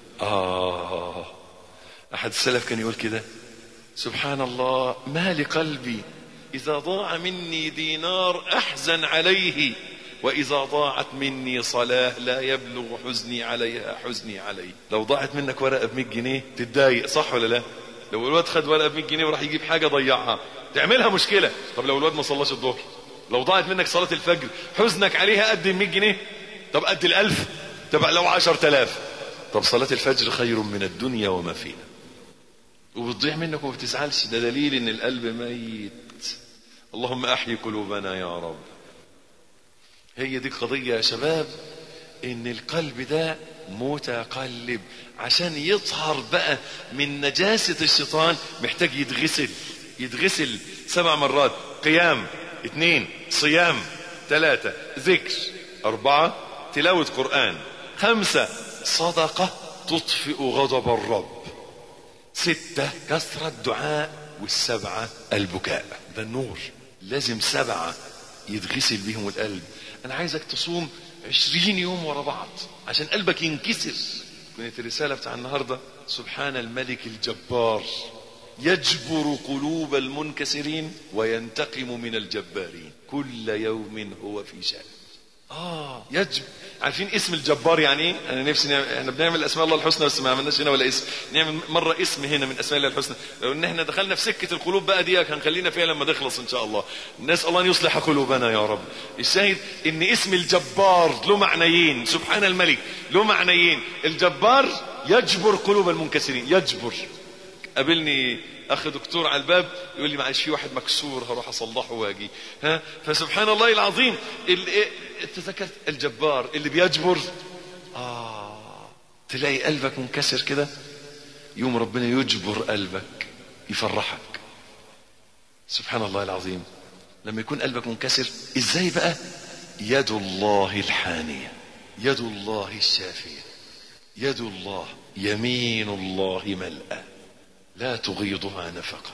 آه أحد السلف كان يقول كده سبحان الله ما لقلبي إذا ضاع مني دينار أحزن عليه وإذا ضاعت مني صلاة لا يبلغ حزني عليها حزني عليه لو ضاعت منك ورقة ب 100 جنيه تتضايق صح ولا لا لو الواد خد ورقة ب 100 جنيه وراح يجيب حاجة ضيعها تعملها مشكلة طب لو الواد ما صلاش الظهر لو ضاعت منك صلاة الفجر حزنك عليها قد ال 100 جنيه طب قد الألف طب لو 10000 طب صلاة الفجر خير من الدنيا وما فيها وبتضيع منك وما بتزعلش ده دليل ان القلب ميت اللهم احيي قلوبنا يا رب هي دي قضية يا شباب ان القلب ده متقلب عشان يطهر بقى من نجاسة الشيطان محتاج يتغسل يتغسل سبع مرات قيام اثنين صيام ثلاثة ذكر أربعة تلاوة قرآن خمسة صدقة تطفئ غضب الرب ستة كثرة دعاء والسبعة البكاء ده النور لازم سبعة يتغسل بيهم القلب أنا عايزك تصوم عشرين يوم ورا بعض عشان قلبك ينكسر كانت الرسالة بتاع النهاردة سبحان الملك الجبار يجبر قلوب المنكسرين وينتقم من الجبارين كل يوم هو في شأن اه يجب عارفين اسم الجبار يعني ايه انا نفسي نعمل... احنا بنعمل اسماء الله الحسنى بس ما عملناش هنا ولا اسم نعمل مره اسم هنا من اسماء الله الحسنى لو ان احنا دخلنا في سكه القلوب بقى دي هنخلينا فيها لما نخلص ان شاء الله نسال الله ان يصلح قلوبنا يا رب الشاهد ان اسم الجبار له معنيين سبحان الملك له معنيين الجبار يجبر قلوب المنكسرين يجبر قابلني اخ دكتور على الباب يقول لي معلش في واحد مكسور هروح اصلحه واجي ها فسبحان الله العظيم تذكرت الجبار اللي بيجبر اه تلاقي قلبك منكسر كده يوم ربنا يجبر قلبك يفرحك سبحان الله العظيم لما يكون قلبك منكسر ازاي بقى يد الله الحانية يد الله الشافية يد الله يمين الله ملأى لا تغيضها نفقا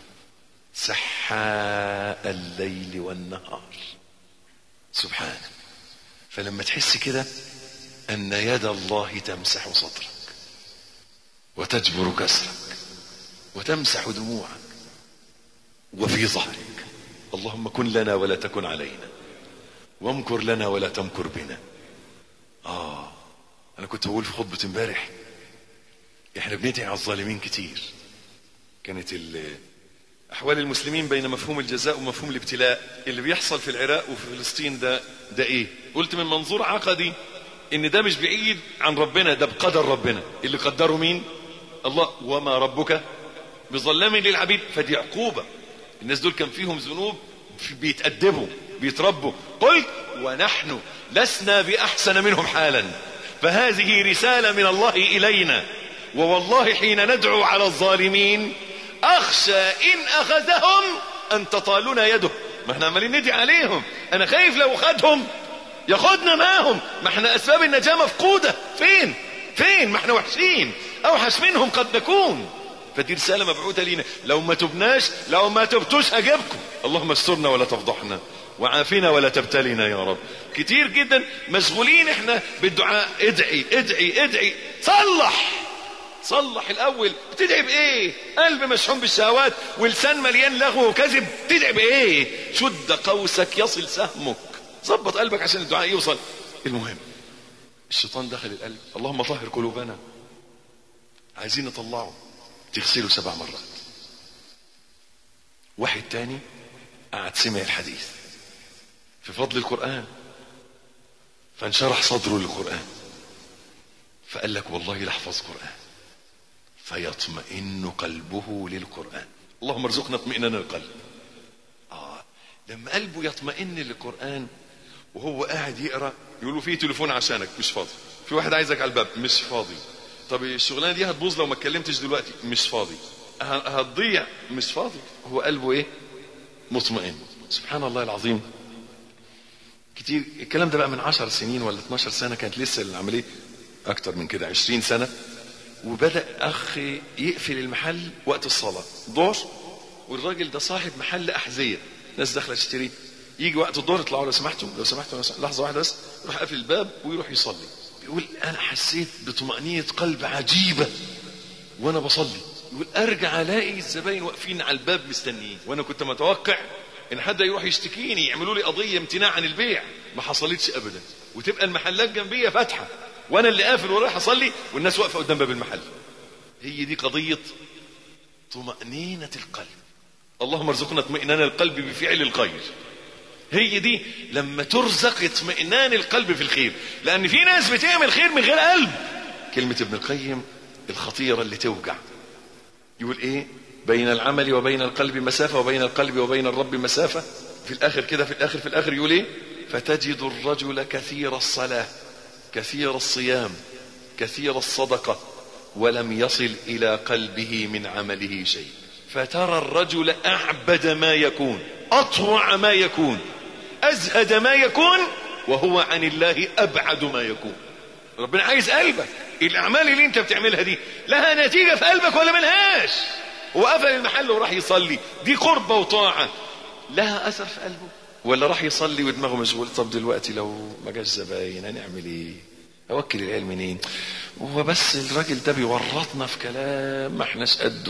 سحاء الليل والنهار سبحانه فلما تحس كده ان يد الله تمسح صدرك وتجبر كسرك وتمسح دموعك وفي ظهرك اللهم كن لنا ولا تكن علينا وامكر لنا ولا تمكر بنا اه انا كنت بقول في خطبه امبارح احنا بندعي على الظالمين كتير كانت احوال المسلمين بين مفهوم الجزاء ومفهوم الابتلاء اللي بيحصل في العراق وفي فلسطين ده ده ايه قلت من منظور عقدي ان ده مش بعيد عن ربنا ده بقدر ربنا اللي قدره مين الله وما ربك بظلام للعبيد فدي عقوبه الناس دول كان فيهم ذنوب بيتأدبوا بيتربوا قلت ونحن لسنا بأحسن منهم حالا فهذه رسالة من الله إلينا ووالله حين ندعو على الظالمين أخشى إن أخذهم أن تطالنا يده ما احنا عمالين ندعي عليهم أنا خايف لو خدهم ياخدنا معاهم ما احنا أسباب النجاة مفقودة فين فين ما احنا وحشين اوحش منهم قد نكون فدي رسالة مبعوثة لينا لو ما تبناش لو ما تبتوش هجيبكم اللهم استرنا ولا تفضحنا وعافنا ولا تبتلينا يا رب كتير جدا مشغولين احنا بالدعاء ادعي ادعي ادعي صلح صلح الاول بتدعي بايه قلب مشحون بالشهوات ولسان مليان لغو وكذب تدعي بايه شد قوسك يصل سهمك ظبط قلبك عشان الدعاء يوصل المهم الشيطان دخل القلب اللهم طهر قلوبنا عايزين نطلعه تغسله سبع مرات واحد تاني قعد سمع الحديث في فضل القرآن فانشرح صدره للقرآن فقال لك والله لاحفظ قرآن فيطمئن قلبه للقرآن اللهم ارزقنا اطمئنان القلب آه لما قلبه يطمئن للقرآن وهو قاعد يقرا يقولوا في تليفون عشانك مش فاضي في واحد عايزك على الباب مش فاضي طب الشغلانه دي هتبوظ لو ما اتكلمتش دلوقتي مش فاضي هتضيع مش فاضي هو قلبه ايه مطمئن سبحان الله العظيم كتير الكلام ده بقى من عشر سنين ولا 12 سنة كانت لسه العملية أكتر من كده 20 سنة وبدأ أخ يقفل المحل وقت الصلاة دور والراجل ده صاحب محل أحذية ناس داخلة تشتري يجي وقت الظهر يطلعوا لو سمحتوا لو سمحتوا لحظة واحدة بس يروح قافل الباب ويروح يصلي يقول أنا حسيت بطمأنينة قلب عجيبة وأنا بصلي يقول أرجع ألاقي الزباين واقفين على الباب مستنيين وأنا كنت متوقع ان حد يروح يشتكيني يعملوا لي قضيه امتناع عن البيع ما حصلتش ابدا وتبقى المحلات جنبيه فاتحه وانا اللي قافل ورايح اصلي والناس واقفه قدام باب المحل هي دي قضيه طمانينه القلب اللهم ارزقنا اطمئنان القلب بفعل الخير هي دي لما ترزق اطمئنان القلب في الخير لان في ناس بتعمل خير من غير قلب كلمه ابن القيم الخطيره اللي توجع يقول ايه بين العمل وبين القلب مسافة وبين القلب وبين الرب مسافة في الآخر كده في الآخر في الآخر يقول إيه فتجد الرجل كثير الصلاة كثير الصيام كثير الصدقة ولم يصل إلى قلبه من عمله شيء فترى الرجل أعبد ما يكون أطوع ما يكون أزهد ما يكون وهو عن الله أبعد ما يكون ربنا عايز قلبك الأعمال اللي أنت بتعملها دي لها نتيجة في قلبك ولا ملهاش وقفل المحل وراح يصلي دي قربة وطاعة لها أثر في قلبه ولا راح يصلي ودماغه مشغول طب دلوقتي لو ما جاش زباين هنعمل ايه اوكل العيال منين هو بس الراجل ده بيورطنا في كلام ما احناش قده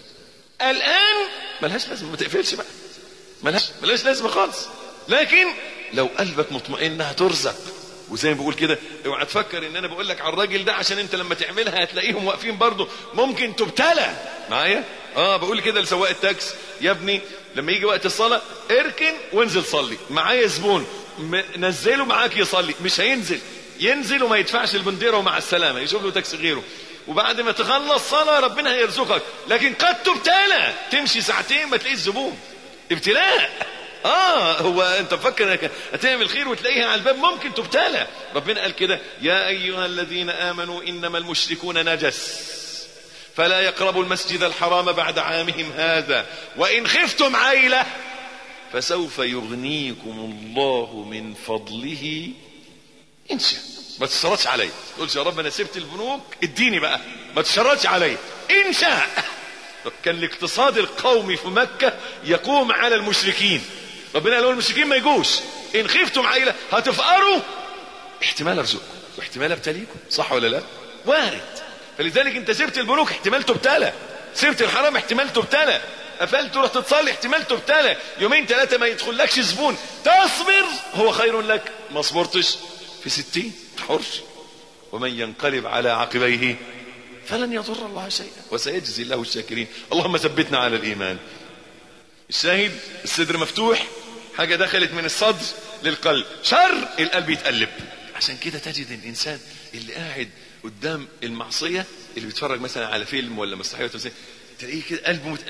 الان ملهاش لازمه ما تقفلش بقى ملهاش ملهاش لازمه خالص لكن لو قلبك مطمئن هترزق وزي ما بقول كده اوعى تفكر ان انا بقول لك على الراجل ده عشان انت لما تعملها هتلاقيهم واقفين برضه ممكن تبتلى معايا اه بقول كده لسواق التاكس يا ابني لما يجي وقت الصلاه اركن وانزل صلي معايا زبون نزله معاك يصلي مش هينزل ينزل وما يدفعش البنديره ومع السلامه يشوف له تاكسي غيره وبعد ما تخلص صلاه ربنا هيرزقك لكن قد تبتلى تمشي ساعتين ما تلاقيش زبون ابتلاء اه هو انت مفكر انك هتعمل خير وتلاقيها على الباب ممكن تبتلى ربنا قال كده يا ايها الذين امنوا انما المشركون نجس فلا يقربوا المسجد الحرام بعد عامهم هذا وان خفتم عيله فسوف يغنيكم الله من فضله ان شاء ما تشرطش علي تقولش يا رب انا سبت البنوك اديني بقى ما تشرطش علي ان شاء كان الاقتصاد القومي في مكه يقوم على المشركين ربنا قال المشركين ما يجوش ان خفتم عيله هتفقروا احتمال ارزقكم واحتمال ابتليكم صح ولا لا وارد فلذلك انت سبت البنوك احتمال تبتلى سبت الحرام احتمال تبتلى قفلت تروح تصلي احتمال تبتلى يومين ثلاثه ما يدخلكش زبون تصبر هو خير لك ما صبرتش في ستين حر ومن ينقلب على عقبيه فلن يضر الله شيئا وسيجزي الله الشاكرين اللهم ثبتنا على الايمان الشاهد الصدر مفتوح حاجه دخلت من الصدر للقلب شر القلب يتقلب عشان كده تجد الانسان اللي قاعد قدام المعصيه اللي بيتفرج مثلا على فيلم ولا مسرحيه ولا تلاقيه كده قلبه مت...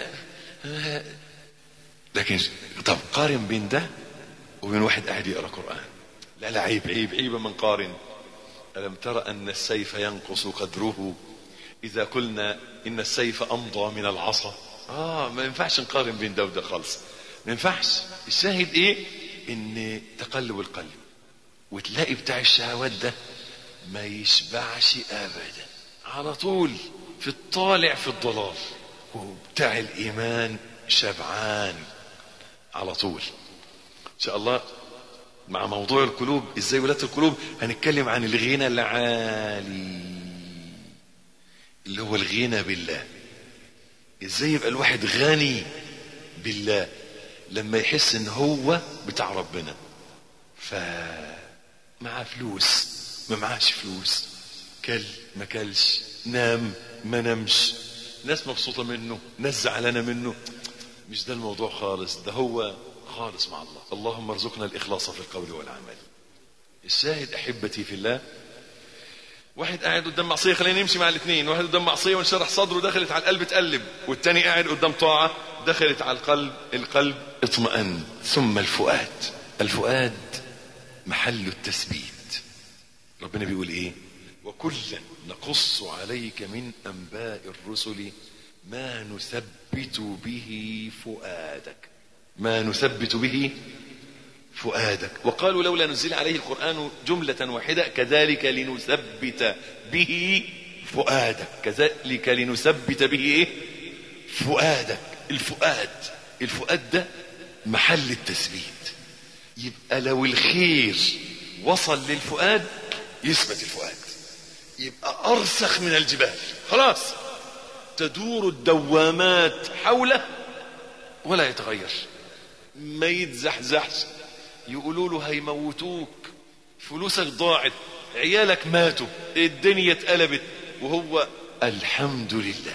لكن طب قارن بين ده وبين واحد قاعد يقرا قران لا لا عيب عيب عيب من قارن ألم ترى أن السيف ينقص قدره إذا قلنا إن السيف أمضى من العصا آه ما ينفعش نقارن بين ده وده خالص ما ينفعش الشاهد إيه إن تقلب القلب وتلاقي بتاع الشهوات ده ما يشبعش أبدا على طول في الطالع في الضلال وبتاع الإيمان شبعان على طول إن شاء الله مع موضوع القلوب ازاي ولاة القلوب هنتكلم عن الغنى العالي اللي هو الغنى بالله ازاي يبقى الواحد غني بالله لما يحس ان هو بتاع ربنا ف معاه فلوس ما معاش فلوس كل ما كلش نام ما نمش ناس مبسوطة منه ناس زعلانة منه مش ده الموضوع خالص ده هو خالص مع الله اللهم ارزقنا الإخلاص في القول والعمل الشاهد أحبتي في الله واحد قاعد قدام معصية خلينا نمشي مع الاثنين واحد قدام معصية وانشرح صدره دخلت على القلب تقلب والتاني قاعد قدام طاعة دخلت على القلب القلب اطمأن ثم الفؤاد الفؤاد محل التثبيت ربنا بيقول ايه وكلا نقص عليك من انباء الرسل ما نثبت به فؤادك ما نثبت به فؤادك وقالوا لولا نزل عليه القرآن جملة واحدة كذلك لنثبت به فؤادك كذلك لنثبت به إيه؟ فؤادك الفؤاد الفؤاد ده محل التثبيت يبقى لو الخير وصل للفؤاد يثبت الفؤاد يبقى أرسخ من الجبال خلاص تدور الدوامات حوله ولا يتغير ما يتزحزحش يقولوا له هيموتوك فلوسك ضاعت عيالك ماتوا الدنيا اتقلبت وهو الحمد لله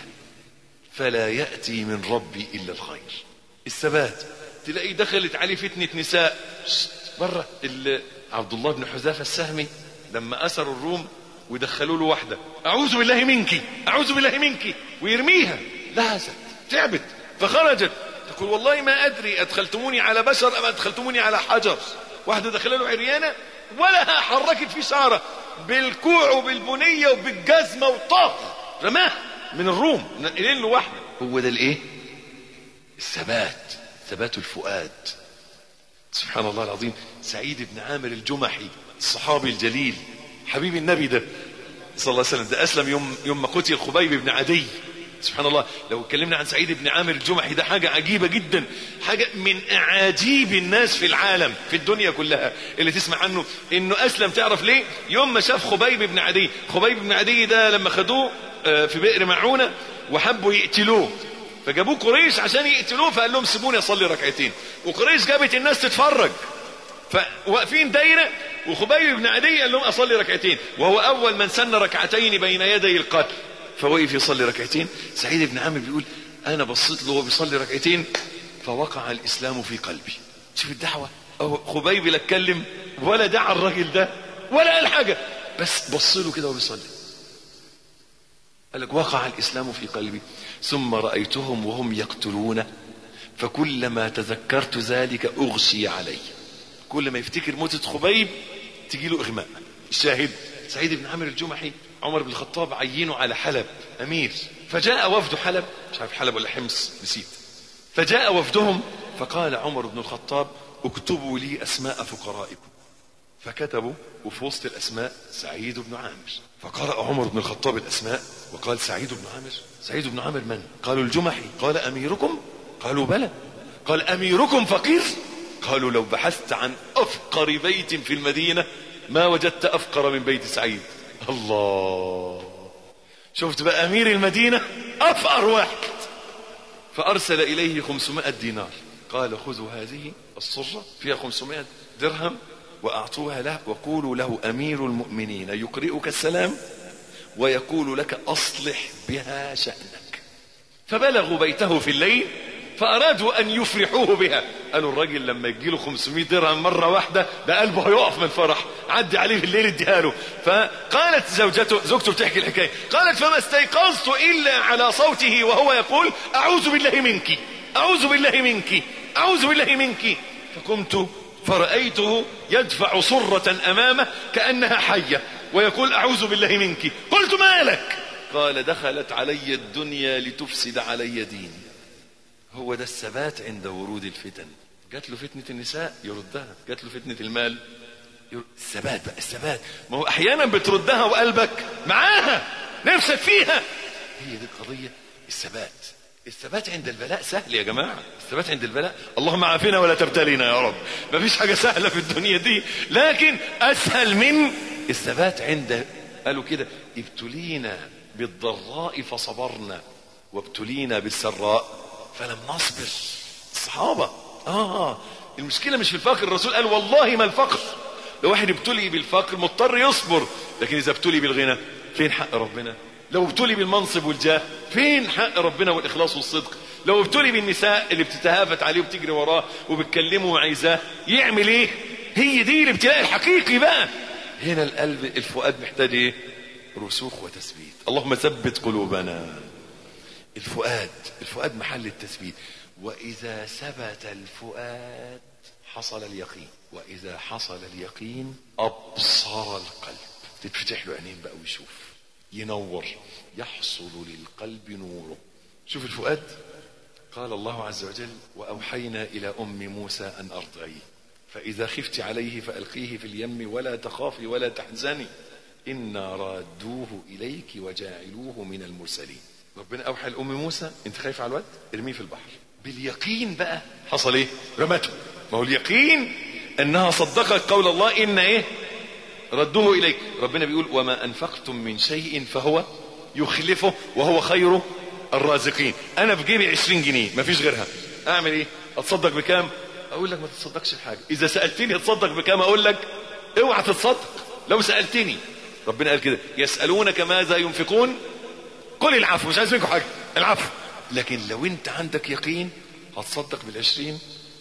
فلا يأتي من ربي إلا الخير الثبات تلاقي دخلت عليه فتنة نساء بره عبد الله بن حذافة السهمي لما أسروا الروم ودخلوا له واحدة أعوذ بالله منك أعوذ بالله منك ويرميها لهست تعبت فخرجت تقول والله ما أدري أدخلتموني على بشر أم أدخلتموني على حجر واحدة دخل له عريانة ولا حركت في شعره بالكوع وبالبنية وبالجزمة وطاق رماه من الروم نقلين له واحدة هو ده الايه الثبات ثبات الفؤاد سبحان الله العظيم سعيد بن عامر الجمحي الصحابي الجليل حبيب النبي ده صلى الله عليه وسلم ده أسلم يوم, يوم ما قتل خبيب بن عدي سبحان الله لو اتكلمنا عن سعيد بن عامر الجمحي ده حاجة عجيبة جدا حاجة من أعاجيب الناس في العالم في الدنيا كلها اللي تسمع عنه انه أسلم تعرف ليه يوم ما شاف خبيب بن عدي خبيب بن عدي ده لما خدوه في بئر معونة وحبوا يقتلوه فجابوه قريش عشان يقتلوه فقال لهم سيبوني اصلي ركعتين وقريش جابت الناس تتفرج فواقفين دايره وخبيب بن عدي قال لهم اصلي ركعتين وهو اول من سن ركعتين بين يدي القتل فوقف يصلي ركعتين سعيد بن عامر بيقول انا بصيت له وهو بيصلي ركعتين فوقع الاسلام في قلبي شوف الدعوه أو خبيب لا اتكلم ولا دعا الراجل ده ولا قال حاجه بس بص له كده وهو بيصلي قال لك وقع الاسلام في قلبي ثم رايتهم وهم يقتلونه فكلما تذكرت ذلك اغشي علي كل ما يفتكر موتة خبيب تجي له اغماء الشاهد سعيد بن عامر الجمحي عمر بن الخطاب عينه على حلب امير فجاء وفد حلب مش عارف حلب ولا حمص نسيت فجاء وفدهم فقال عمر بن الخطاب اكتبوا لي اسماء فقرائكم فكتبوا وفي وسط الاسماء سعيد بن عامر فقرأ عمر بن الخطاب الاسماء وقال سعيد بن عامر سعيد بن عامر من قالوا الجمحي قال اميركم قالوا بلى قال اميركم فقير قالوا لو بحثت عن افقر بيت في المدينه ما وجدت افقر من بيت سعيد الله شفت بقى امير المدينه افقر واحد فارسل اليه 500 دينار قال خذوا هذه الصره فيها 500 درهم واعطوها له وقولوا له امير المؤمنين يقرئك السلام ويقول لك اصلح بها شانك فبلغوا بيته في الليل فأرادوا أن يفرحوه بها قالوا الراجل لما يجيله 500 درهم مرة واحدة ده قلبه هيقف من الفرح عدي عليه في الليل اديها له فقالت زوجته زوجته بتحكي الحكاية قالت فما استيقظت إلا على صوته وهو يقول أعوذ بالله منك أعوذ بالله منك أعوذ بالله منك فقمت فرأيته يدفع صرة أمامه كأنها حية ويقول أعوذ بالله منك قلت ما لك قال دخلت علي الدنيا لتفسد علي ديني هو ده الثبات عند ورود الفتن جات له فتنة النساء يردها جات له فتنة المال يرد. الثبات بقى الثبات ما هو احيانا بتردها وقلبك معاها نفسك فيها هي دي القضيه الثبات الثبات عند البلاء سهل يا جماعه الثبات عند البلاء اللهم عافنا ولا تبتلينا يا رب ما فيش حاجه سهله في الدنيا دي لكن اسهل من الثبات عند قالوا كده ابتلينا بالضراء فصبرنا وابتلينا بالسراء فلم نصبر الصحابه اه المشكله مش في الفقر الرسول قال والله ما الفقر لو واحد ابتلي بالفقر مضطر يصبر لكن اذا ابتلي بالغنى فين حق ربنا لو ابتلي بالمنصب والجاه فين حق ربنا والاخلاص والصدق لو ابتلي بالنساء اللي بتتهافت عليه وبتجري وراه وبتكلمه وعايزاه يعمل ايه هي دي الابتلاء الحقيقي بقى هنا القلب الفؤاد محتاج ايه رسوخ وتثبيت اللهم ثبت قلوبنا الفؤاد الفؤاد محل التثبيت واذا ثبت الفؤاد حصل اليقين واذا حصل اليقين ابصر القلب تتفتح له عينين بقى ويشوف ينور يحصل للقلب نوره شوف الفؤاد قال الله عز وجل واوحينا الى ام موسى ان ارضعيه فاذا خفت عليه فالقيه في اليم ولا تخافي ولا تحزني انا رادوه اليك وجاعلوه من المرسلين ربنا اوحى لام موسى انت خايف على الواد ارميه في البحر باليقين بقى حصل ايه رمته ما هو اليقين انها صدقت قول الله ان ايه ردوه اليك ربنا بيقول وما انفقتم من شيء فهو يخلفه وهو خير الرازقين انا في جيبي 20 جنيه ما فيش غيرها اعمل ايه اتصدق بكام اقول لك ما تتصدقش بحاجه اذا سالتني اتصدق بكام اقول لك اوعى تتصدق لو سالتني ربنا قال كده يسالونك ماذا ينفقون قل العفو مش عايز منكم حاجه العفو لكن لو انت عندك يقين هتصدق بالعشرين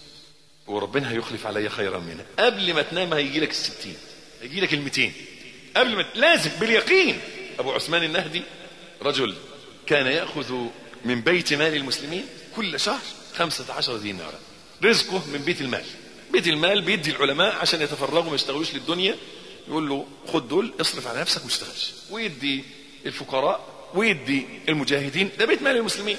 وربنا هيخلف علي خيرا منها قبل ما تنام هيجي لك الستين هيجي لك المتين قبل ما لازم باليقين ابو عثمان النهدي رجل كان ياخذ من بيت مال المسلمين كل شهر خمسة عشر دينارا رزقه من بيت المال بيت المال بيدي العلماء عشان يتفرغوا ما يشتغلوش للدنيا يقول له خد دول اصرف على نفسك وما تشتغلش ويدي الفقراء ويدي المجاهدين ده بيت مال المسلمين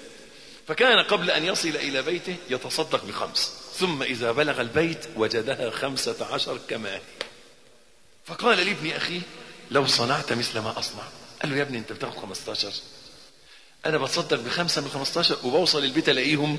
فكان قبل أن يصل إلى بيته يتصدق بخمس ثم إذا بلغ البيت وجدها خمسة عشر كما هي فقال لابن أخيه لو صنعت مثل ما أصنع قال له يا ابني أنت بتاخد 15 أنا بتصدق بخمسة من 15 وبوصل البيت ألاقيهم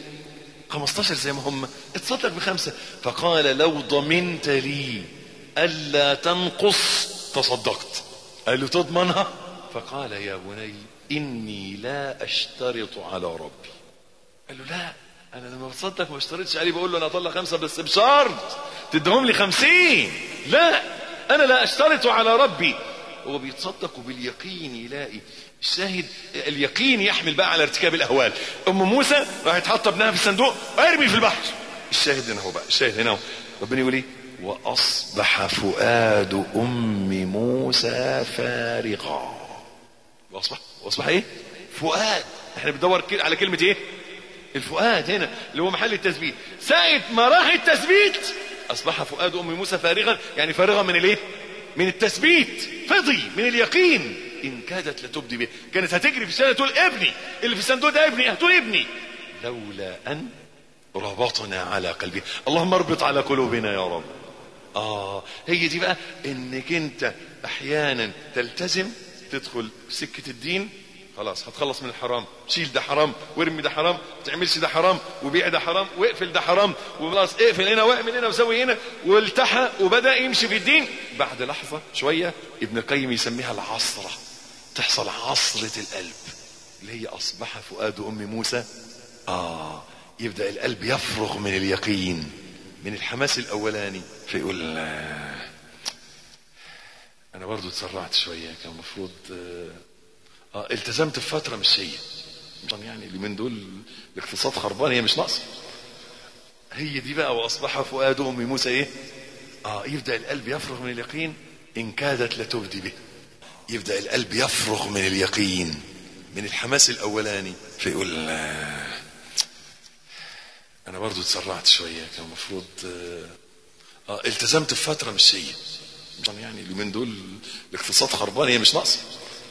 15 زي ما هم اتصدق بخمسة فقال لو ضمنت لي ألا تنقص تصدقت قال له تضمنها فقال يا بني إني لا أشترط على ربي قال له لا أنا لما بتصدق ما بشترطش عليه بقول له أنا أطلع خمسة بس بشرط تدهم لي خمسين لا أنا لا أشترط على ربي هو بيتصدق باليقين يلاقي الشاهد اليقين يحمل بقى على ارتكاب الاهوال ام موسى راحت حاطه ابنها في الصندوق ارمي في البحر الشاهد هنا هو بقى الشاهد هنا هو ربنا يقول ايه واصبح فؤاد ام موسى فارغا واصبح واصبح ايه فؤاد احنا بندور على كلمه ايه الفؤاد هنا اللي هو محل التثبيت ساعه ما راح التثبيت اصبح فؤاد ام موسى فارغا يعني فارغا من الايه من التثبيت فضي من اليقين ان كادت لتبدي به كانت هتجري في الشارع تقول ابني اللي في الصندوق ده ابني هتقول ابني لولا ان ربطنا على قلبه اللهم اربط على قلوبنا يا رب اه هي دي بقى انك انت احيانا تلتزم تدخل سكه الدين خلاص هتخلص من الحرام شيل ده حرام وارمي ده حرام ما تعملش ده حرام وبيع ده حرام واقفل ده حرام وخلاص اقفل هنا واعمل هنا وسوي هنا والتحى وبدا يمشي في الدين بعد لحظه شويه ابن القيم يسميها العصره تحصل عصره القلب اللي هي اصبح فؤاد ام موسى اه يبدا القلب يفرغ من اليقين من الحماس الاولاني فيقول آه انا برضو اتسرعت شويه كان المفروض آه اه التزمت في فتره مش هي يعني اللي من دول الاقتصاد خربان هي مش ناقصه هي دي بقى واصبح فؤاد ام موسى ايه اه يبدا القلب يفرغ من اليقين ان كادت لتبدي به يبدا القلب يفرغ من اليقين من الحماس الاولاني فيقول آه انا برضو اتسرعت شويه كان المفروض آه, اه التزمت في فتره مش هي يعني اللي من دول الاقتصاد خربان هي مش ناقصه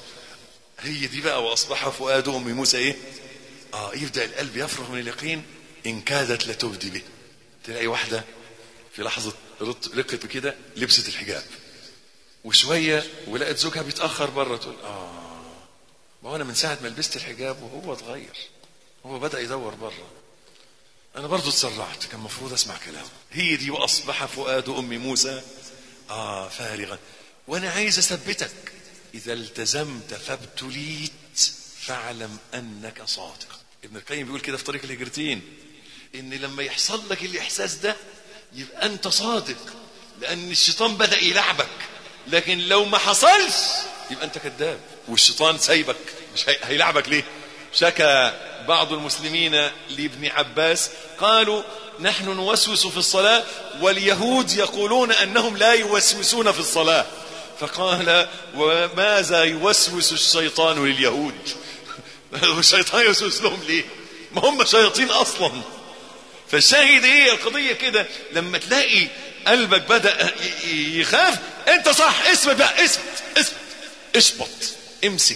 هي دي بقى واصبح فؤاد ام موسى ايه اه يبدا القلب يفرغ من اليقين ان كادت لتبدي به تلاقي واحده في لحظه رقت كده لبست الحجاب وشويه ولقت زوجها بيتاخر بره تقول اه ما هو انا من ساعه ما لبست الحجاب وهو اتغير هو بدا يدور بره انا برضو اتسرعت كان المفروض اسمع كلامه هي دي واصبح فؤاد ام موسى اه فارغا وانا عايز اثبتك اذا التزمت فابتليت فاعلم انك صادق ابن القيم بيقول كده في طريق الهجرتين ان لما يحصل لك الاحساس ده يبقى انت صادق لان الشيطان بدا يلعبك لكن لو ما حصلش يبقى انت كذاب والشيطان سايبك مش هي... هيلعبك ليه شكى بعض المسلمين لابن عباس قالوا نحن نوسوس في الصلاة واليهود يقولون أنهم لا يوسوسون في الصلاة فقال وماذا يوسوس الشيطان لليهود الشيطان يوسوس لهم ليه ما هم شياطين أصلا فالشاهد ايه القضية كده لما تلاقي قلبك بدأ يخاف انت صح اثبت بقى اثبت اثبت اشبط امسك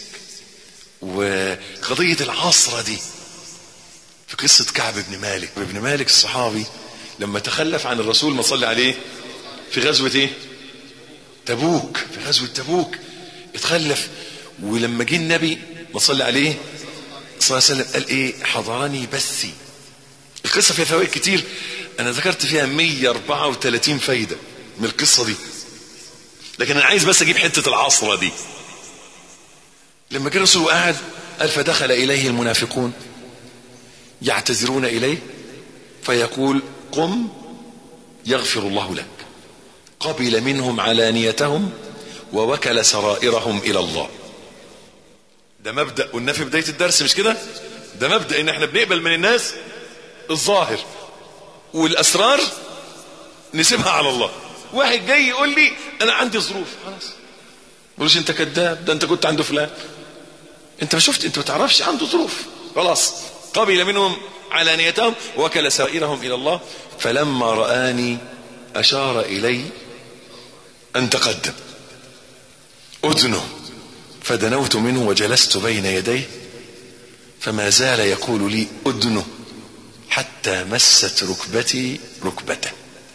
وقضية العصرة دي في قصة كعب بن مالك ابن مالك الصحابي لما تخلف عن الرسول ما صلى عليه في غزوة ايه تبوك في غزوة تبوك اتخلف ولما جه النبي ما صلى عليه صلى الله عليه وسلم قال ايه حضرني بثي القصة فيها فوائد كتير انا ذكرت فيها 134 فايدة من القصة دي لكن انا عايز بس اجيب حتة العصرة دي لما جه الرسول وقعد قال فدخل اليه المنافقون يعتذرون اليه فيقول قم يغفر الله لك قبل منهم علانيتهم ووكل سرائرهم الى الله ده مبدا قلنا في بدايه الدرس مش كده ده مبدا ان احنا بنقبل من الناس الظاهر والاسرار نسيبها على الله واحد جاي يقول لي انا عندي ظروف خلاص بقولش انت كذاب ده انت كنت عنده فلان انت ما شفت انت ما تعرفش عنده ظروف خلاص قبل منهم علانيتهم وكل سائرهم الى الله فلما رآني اشار الي ان تقدم اذنه فدنوت منه وجلست بين يديه فما زال يقول لي ادنه حتى مست ركبتي ركبته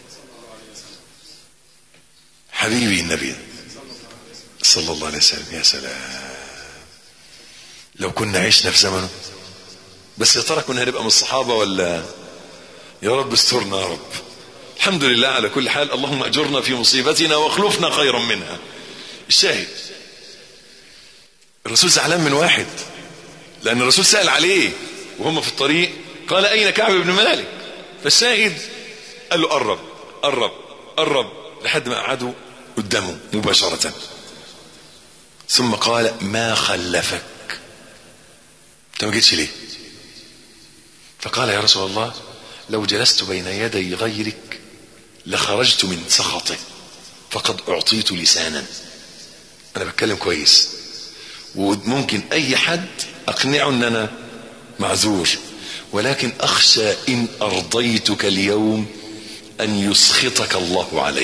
حبيبي النبي صلى الله عليه وسلم يا سلام لو كنا عشنا في زمنه بس يا ترى كنا هنبقى من الصحابة ولا يا رب استرنا يا رب الحمد لله على كل حال اللهم اجرنا في مصيبتنا واخلفنا خيرا منها الشاهد الرسول زعلان من واحد لان الرسول سأل عليه وهم في الطريق قال اين كعب بن مالك فالشاهد قال له قرب قرب قرب لحد ما قعدوا قدامه مباشرة ثم قال ما خلفك انت ما جيتش ليه فقال يا رسول الله لو جلست بين يدي غيرك لخرجت من سخطه فقد اعطيت لسانا انا بتكلم كويس وممكن اي حد اقنعه ان انا معذور ولكن اخشى ان ارضيتك اليوم ان يسخطك الله علي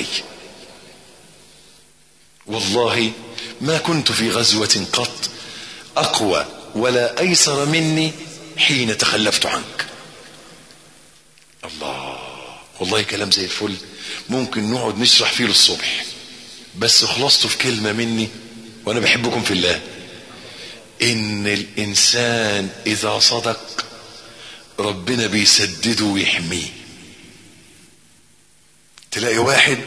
والله ما كنت في غزوة قط اقوى ولا ايسر مني حين تخلفت عنك الله والله كلام زي الفل ممكن نقعد نشرح فيه للصبح بس خلصته في كلمة مني وانا بحبكم في الله ان الانسان اذا صدق ربنا بيسدده ويحميه تلاقي واحد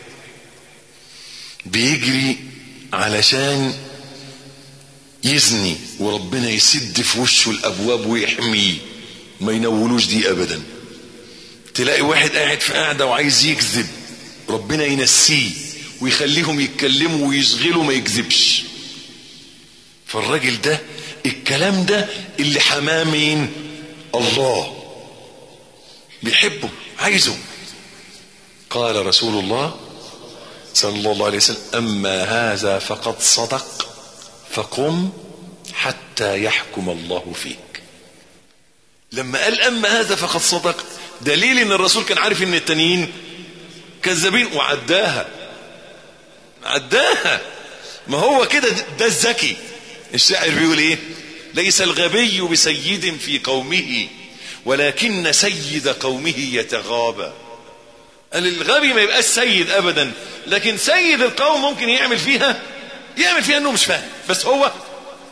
بيجري علشان يزني وربنا يسد في وشه الابواب ويحميه ما ينولوش دي ابدا تلاقي واحد قاعد في قاعده وعايز يكذب ربنا ينسيه ويخليهم يتكلموا ويشغلوا ما يكذبش فالراجل ده الكلام ده اللي حماه مين الله بيحبه عايزه قال رسول الله صلى الله عليه وسلم اما هذا فقد صدق فقم حتى يحكم الله فيك لما قال اما هذا فقد صدق دليل ان الرسول كان عارف ان التانيين كذابين وعداها عداها ما هو كده ده الذكي الشاعر بيقول ايه ليس الغبي بسيد في قومه ولكن سيد قومه يتغابى قال الغبي ما يبقاش سيد ابدا لكن سيد القوم ممكن يعمل فيها يعمل فيها انه مش فاهم بس هو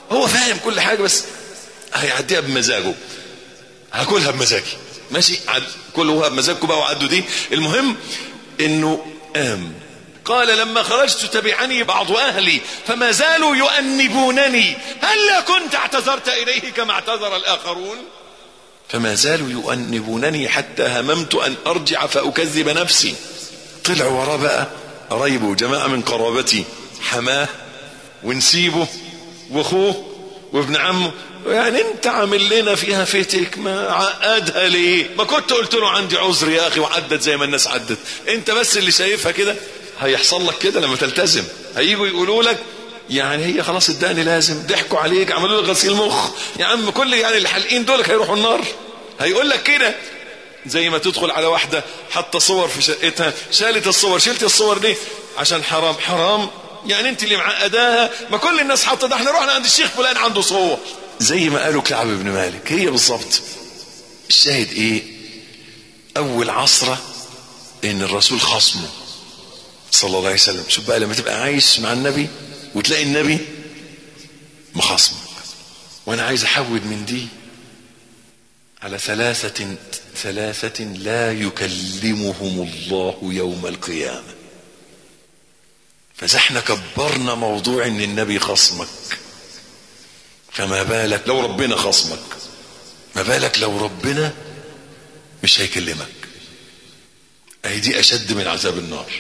هو فاهم كل حاجة بس هيعديها بمزاجه هاكلها بمزاجي ماشي عد كلها بمزاجكم بقى وعدوا دي المهم انه قام قال لما خرجت تبعني بعض اهلي فما زالوا يؤنبونني هلا كنت اعتذرت اليه كما اعتذر الاخرون فما زالوا يؤنبونني حتى هممت ان ارجع فاكذب نفسي طلع وراه بقى قرايبه جماعه من قرابتي حماه ونسيبه واخوه وابن عمه يعني انت عامل لنا فيها فتك ما عقدها ليه ما كنت قلت له عندي عذر يا اخي وعدت زي ما الناس عدت انت بس اللي شايفها كده هيحصل لك كده لما تلتزم هيجوا يقولوا لك يعني هي خلاص اداني لازم ضحكوا عليك عملوا لك غسيل مخ يا عم كل يعني اللي حالقين دولك هيروحوا النار هيقول لك كده زي ما تدخل على واحدة حاطة صور في شقتها شالت الصور شلت الصور ليه عشان حرام حرام يعني انت اللي معقداها ما كل الناس حاطه ده احنا رحنا عند الشيخ فلان عنده صور زي ما قالوا كعب بن مالك هي بالظبط الشاهد ايه اول عصرة ان الرسول خصمه صلى الله عليه وسلم شوف بقى لما تبقى عايش مع النبي وتلاقي النبي مخاصمك وانا عايز احود من دي على ثلاثة ثلاثة لا يكلمهم الله يوم القيامة فإذا احنا كبرنا موضوع ان النبي خصمك فما بالك لو ربنا خصمك ما بالك لو ربنا مش هيكلمك اهي دي اشد من عذاب النار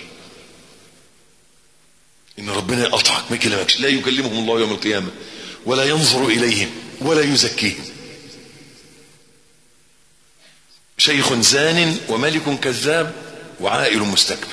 ان ربنا يقطعك ما يكلمكش لا يكلمهم الله يوم القيامة ولا ينظر اليهم ولا يزكيهم شيخ زان وملك كذاب وعائل مستكبر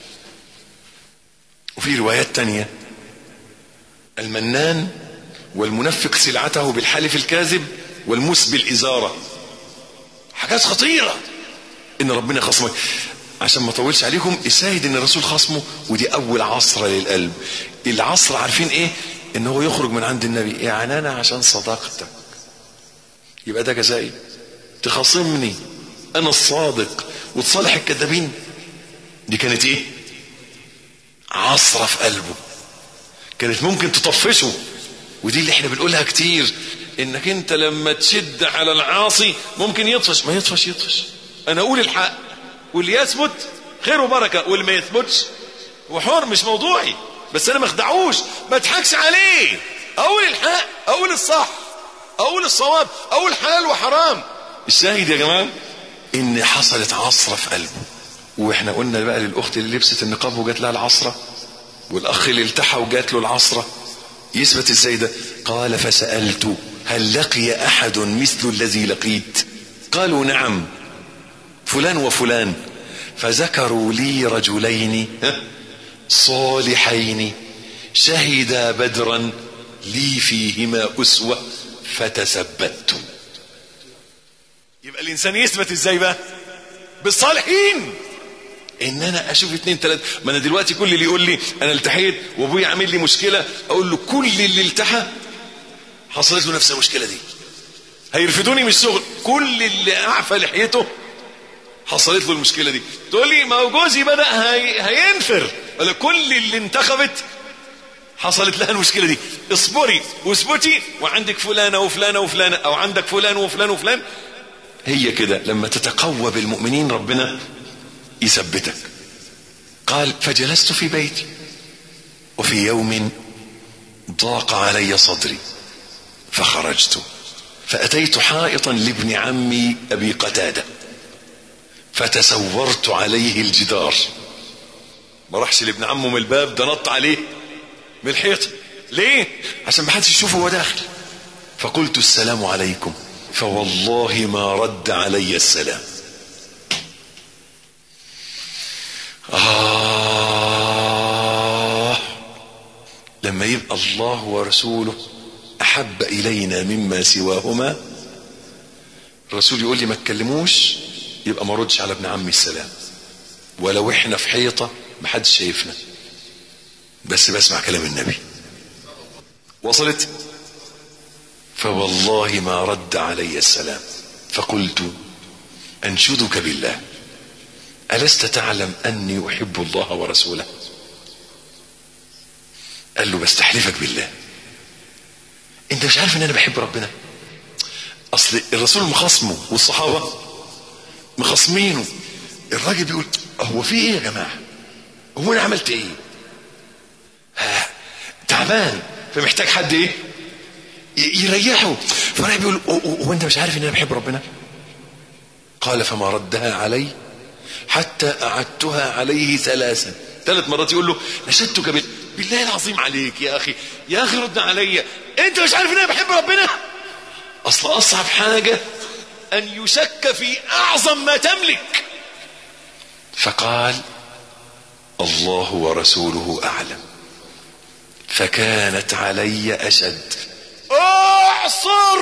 وفي روايات تانية المنان والمنفق سلعته بالحلف الكاذب والمس بالإزارة حاجات خطيرة إن ربنا خصمك عشان ما اطولش عليكم الشاهد ان الرسول خصمه ودي اول عصرة للقلب العصر عارفين ايه ان هو يخرج من عند النبي يعني انا عشان صداقتك يبقى ده جزائي تخاصمني انا الصادق وتصالح الكذابين دي كانت ايه عصرة في قلبه كانت ممكن تطفشه ودي اللي احنا بنقولها كتير انك انت لما تشد على العاصي ممكن يطفش ما يطفش يطفش انا اقول الحق واللي يثبت خير وبركة واللي ما يثبتش هو حر مش موضوعي بس انا ما اخدعوش ما اضحكش عليه اقول الحق اقول الصح اقول الصواب اقول حلال وحرام الشاهد يا جماعه ان حصلت عصره في قلبه واحنا قلنا بقى للاخت اللي لبست النقاب وجات لها العصره والاخ اللي التحى وجات له العصره يثبت ازاي ده قال فسالت هل لقي احد مثل الذي لقيت قالوا نعم فلان وفلان فذكروا لي رجلين صالحين شهدا بدرا لي فيهما اسوه فتثبت يبقى الانسان يثبت ازاي بقى بالصالحين ان انا اشوف اتنين تلاته ما انا دلوقتي كل اللي يقول لي انا التحيت وابويا عامل لي مشكله اقول له كل اللي التحى حصلت له نفس المشكله دي هيرفدوني من الشغل كل اللي اعفى لحيته حصلت له المشكله دي تقول لي ما هو جوزي بدا هي... هينفر ولا كل اللي انتخبت حصلت لها المشكله دي اصبري واثبتي وعندك فلانه وفلانه وفلانه او عندك فلان وفلان وفلان هي كده لما تتقوى بالمؤمنين ربنا يثبتك قال فجلست في بيتي وفي يوم ضاق علي صدري فخرجت فأتيت حائطا لابن عمي أبي قتادة فتسورت عليه الجدار ما راحش لابن عمه من الباب ده نط عليه من الحيط ليه عشان ما حدش يشوفه وهو داخل فقلت السلام عليكم فوالله ما رد علي السلام آه لما يبقى الله ورسوله أحب إلينا مما سواهما الرسول يقول لي ما تكلموش يبقى ما ردش على ابن عمي السلام ولو احنا في حيطة ما حدش شايفنا بس بسمع كلام النبي وصلت فوالله ما رد علي السلام فقلت أنشدك بالله ألست تعلم أني أحب الله ورسوله قال له بستحلفك بالله انت مش عارف ان انا بحب ربنا اصل الرسول مخاصمه والصحابه مخاصمينه الراجل بيقول هو في ايه يا جماعه هو انا عملت ايه ها تعبان فمحتاج حد ايه ي- يريحه فالراجل بيقول هو- هو هو انت مش عارف ان انا بحب ربنا قال فما ردها علي حتى أعدتها عليه ثلاثا ثلاث مرات يقول له نشدتك بال... بالله العظيم عليك يا أخي يا أخي رد عليا أنت مش عارف إن أنا بحب ربنا أصل أصعب حاجة أن يشك في أعظم ما تملك فقال الله ورسوله أعلم فكانت علي أشد أعصر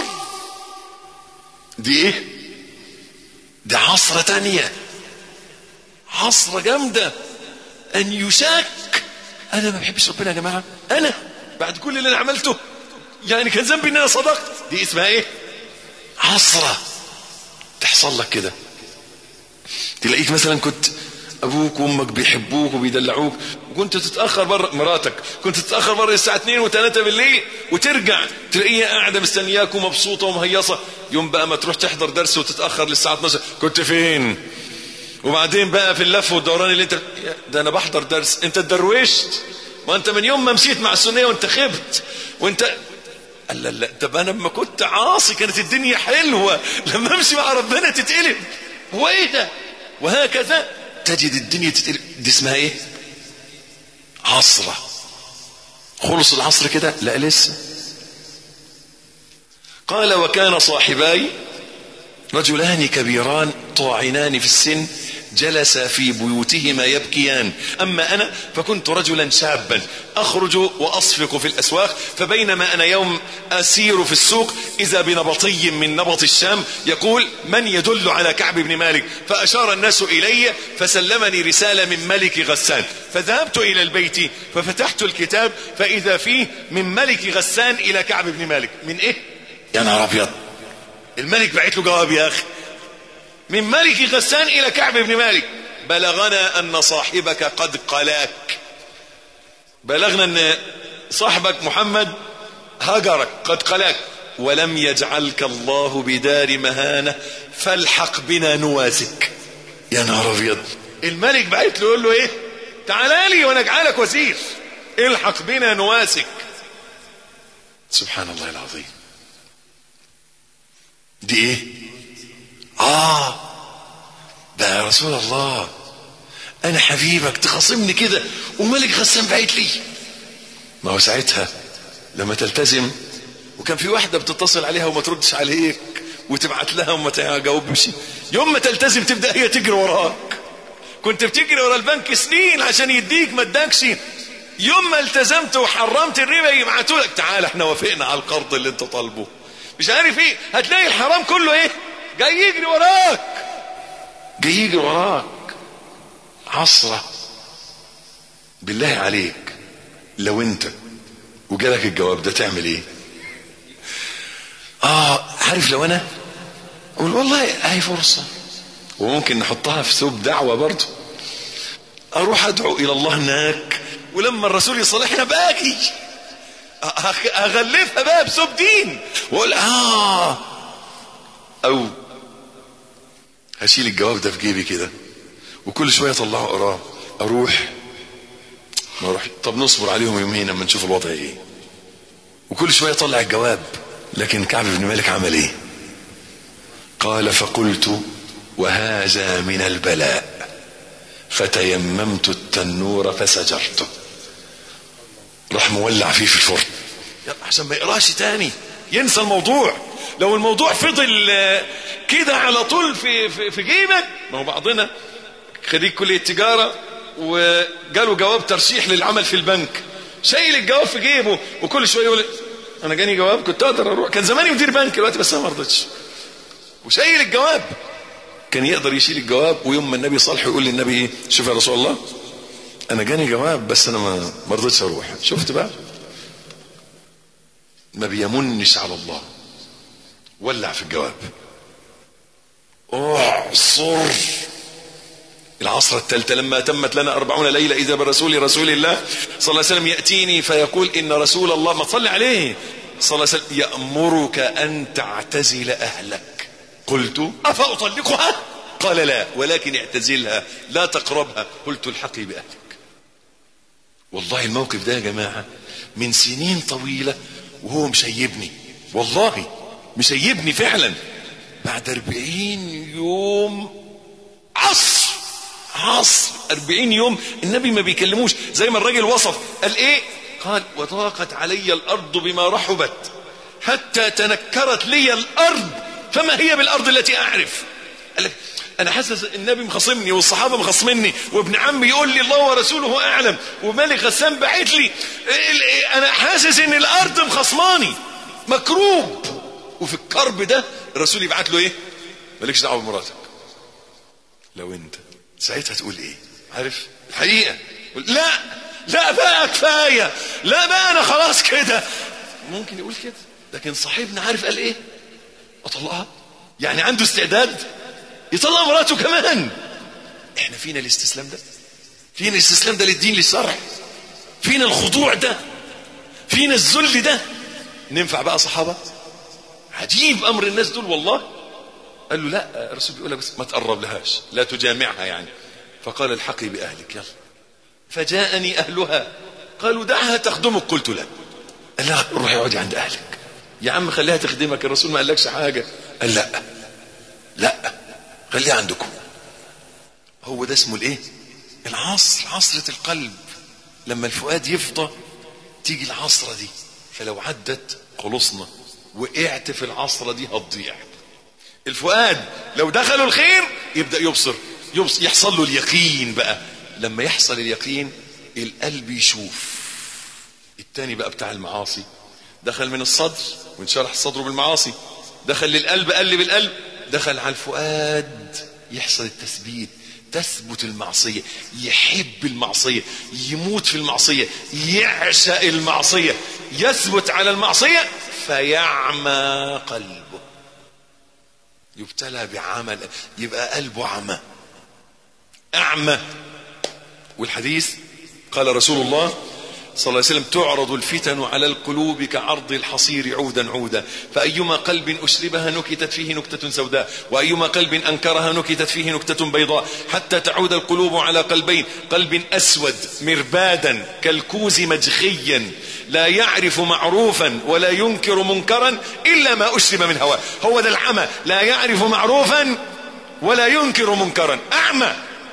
دي إيه دي عصرة تانية عصرة جامدة أن يشاك أنا ما بحبش ربنا يا جماعة أنا بعد كل اللي أنا عملته يعني كان ذنبي إن أنا صدقت دي اسمها إيه؟ عصرة تحصل لك كده تلاقيك مثلا كنت ابوك وامك بيحبوك وبيدلعوك وكنت تتاخر بره مراتك كنت تتاخر بره الساعه 2 و3 بالليل وترجع تلاقيها قاعده مستنياك ومبسوطه ومهيصه يوم بقى ما تروح تحضر درس وتتاخر للساعه 12 كنت فين وبعدين بقى في اللف والدوران اللي انت ده انا بحضر درس انت اتدروشت ما انت من يوم ما مشيت مع السنيه وانت خبت وانت قال لا لا طب انا لما كنت عاصي كانت الدنيا حلوه لما امشي مع ربنا تتقلب هو ايه ده وهكذا تجد الدنيا تتقلب دي اسمها ايه عصره خلص العصر كده لا لسه قال وكان صاحباي رجلان كبيران طاعنان في السن جلسا في بيوتهما يبكيان أما أنا فكنت رجلا شابا أخرج وأصفق في الأسواق فبينما أنا يوم أسير في السوق إذا بنبطي من نبط الشام يقول من يدل على كعب بن مالك فأشار الناس إلي فسلمني رسالة من ملك غسان فذهبت إلى البيت ففتحت الكتاب فإذا فيه من ملك غسان إلى كعب بن مالك من إيه؟ يا نهار أبيض الملك بعت له جواب يا أخي من ملك غسان إلى كعب بن مالك بلغنا أن صاحبك قد قلاك بلغنا أن صاحبك محمد هجرك قد قلاك ولم يجعلك الله بدار مهانة فالحق بنا نواسك يا نهار أبيض الملك بعت له يقول له إيه تعال لي وأنا أجعلك وزير الحق بنا نواسك سبحان الله العظيم دي ايه اه ده يا رسول الله انا حبيبك تخاصمني كده وملك غسان بعت لي ما هو ساعتها لما تلتزم وكان في واحدة بتتصل عليها وما تردش عليك وتبعت لها وما تجاوبش يوم ما تلتزم تبدأ هي تجري وراك كنت بتجري ورا البنك سنين عشان يديك ما اداكش يوم ما التزمت وحرمت الربا يبعتوا لك تعال احنا وافقنا على القرض اللي انت طالبه مش عارف ايه هتلاقي الحرام كله ايه جاي يجري وراك جاي يجري وراك عصرة بالله عليك لو انت وجالك الجواب ده تعمل ايه اه عارف لو انا اقول والله هاي فرصة وممكن نحطها في ثوب دعوة برضه اروح ادعو الى الله هناك ولما الرسول يصالحنا باجي اغلفها بقى بثوب دين واقول اه او هشيل الجواب ده في جيبي كده وكل شويه اطلعه اقراه اروح ما اروح طب نصبر عليهم يومين اما نشوف الوضع ايه وكل شويه اطلع الجواب لكن كعب بن مالك عمل ايه قال فقلت وهذا من البلاء فتيممت التنور فسجرته راح مولع فيه في الفرن عشان ما يقراش تاني ينسى الموضوع لو الموضوع فضل كده على طول في في, في جيبك ما هو بعضنا خريج كليه تجاره وجاله جواب ترشيح للعمل في البنك شايل الجواب في جيبه وكل شويه يقول انا جاني جواب كنت اقدر اروح كان زماني مدير بنك دلوقتي بس انا ما رضيتش وشايل الجواب كان يقدر يشيل الجواب ويوم ما النبي صالح يقول للنبي ايه شوف يا رسول الله انا جاني جواب بس انا ما ما رضيتش اروح شفت بقى ما بيمنش على الله ولع في الجواب اعصر العصر الثالثة لما تمت لنا أربعون ليلة إذا برسول رسول الله صلى الله عليه وسلم يأتيني فيقول إن رسول الله ما تصلي عليه صلى الله عليه وسلم يأمرك أن تعتزل أهلك قلت أفأطلقها قال لا ولكن اعتزلها لا تقربها قلت الحقي بأهلك والله الموقف ده يا جماعة من سنين طويلة وهو مشيبني والله مشيبني فعلا بعد أربعين يوم عصر عصر أربعين يوم النبي ما بيكلموش زي ما الراجل وصف قال ايه قال وضاقت علي الأرض بما رحبت حتى تنكرت لي الأرض فما هي بالأرض التي أعرف قال لك انا حاسس النبي مخاصمني والصحابه مخاصمني وابن عمي يقول لي الله ورسوله اعلم وملك غسان باعت لي انا حاسس ان الارض مخاصماني مكروب وفي الكرب ده الرسول يبعت له ايه مالكش دعوه بمراتك لو انت ساعتها تقول ايه عارف الحقيقه لا لا بقى كفايه لا بقى انا خلاص كده ممكن يقول كده لكن صاحبنا عارف قال ايه اطلقها يعني عنده استعداد يطلع مراته كمان احنا فينا الاستسلام ده فينا الاستسلام ده للدين للشرع فينا الخضوع ده فينا الذل ده ننفع بقى صحابه عجيب امر الناس دول والله قال له لا الرسول بيقول لك بس ما تقرب لهاش لا تجامعها يعني فقال الحقي باهلك يلا فجاءني اهلها قالوا دعها تخدمك قلت لا قال لا روحي اقعدي عند اهلك يا عم خليها تخدمك الرسول ما قالكش حاجه قال لا لا خليها عندكم هو ده اسمه الايه العصر عصرة القلب لما الفؤاد يفضى تيجي العصرة دي فلو عدت خلصنا وقعت في العصرة دي هتضيع الفؤاد لو دخلوا الخير يبدأ يبصر, يبصر يحصل له اليقين بقى لما يحصل اليقين القلب يشوف التاني بقى بتاع المعاصي دخل من الصدر وانشرح صدره بالمعاصي دخل للقلب قلب القلب دخل على الفؤاد يحصل التثبيت تثبت المعصية يحب المعصية يموت في المعصية يعشق المعصية يثبت على المعصية فيعمى قلبه يبتلى بعمل يبقى قلبه عمى أعمى والحديث قال رسول الله صلى الله عليه وسلم تعرض الفتن على القلوب كعرض الحصير عودا عودا فأيما قلب أشربها نكتت فيه نكتة سوداء وأيما قلب أنكرها نكتت فيه نكتة بيضاء حتى تعود القلوب على قلبين قلب أسود مربادا كالكوز مجخيا لا يعرف معروفا ولا ينكر منكرا إلا ما أشرب من هواه هو ده العمى لا يعرف معروفا ولا ينكر منكرا أعمى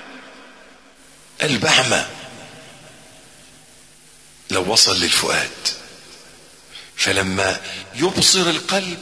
قلب أعمى لو وصل للفؤاد فلما يبصر القلب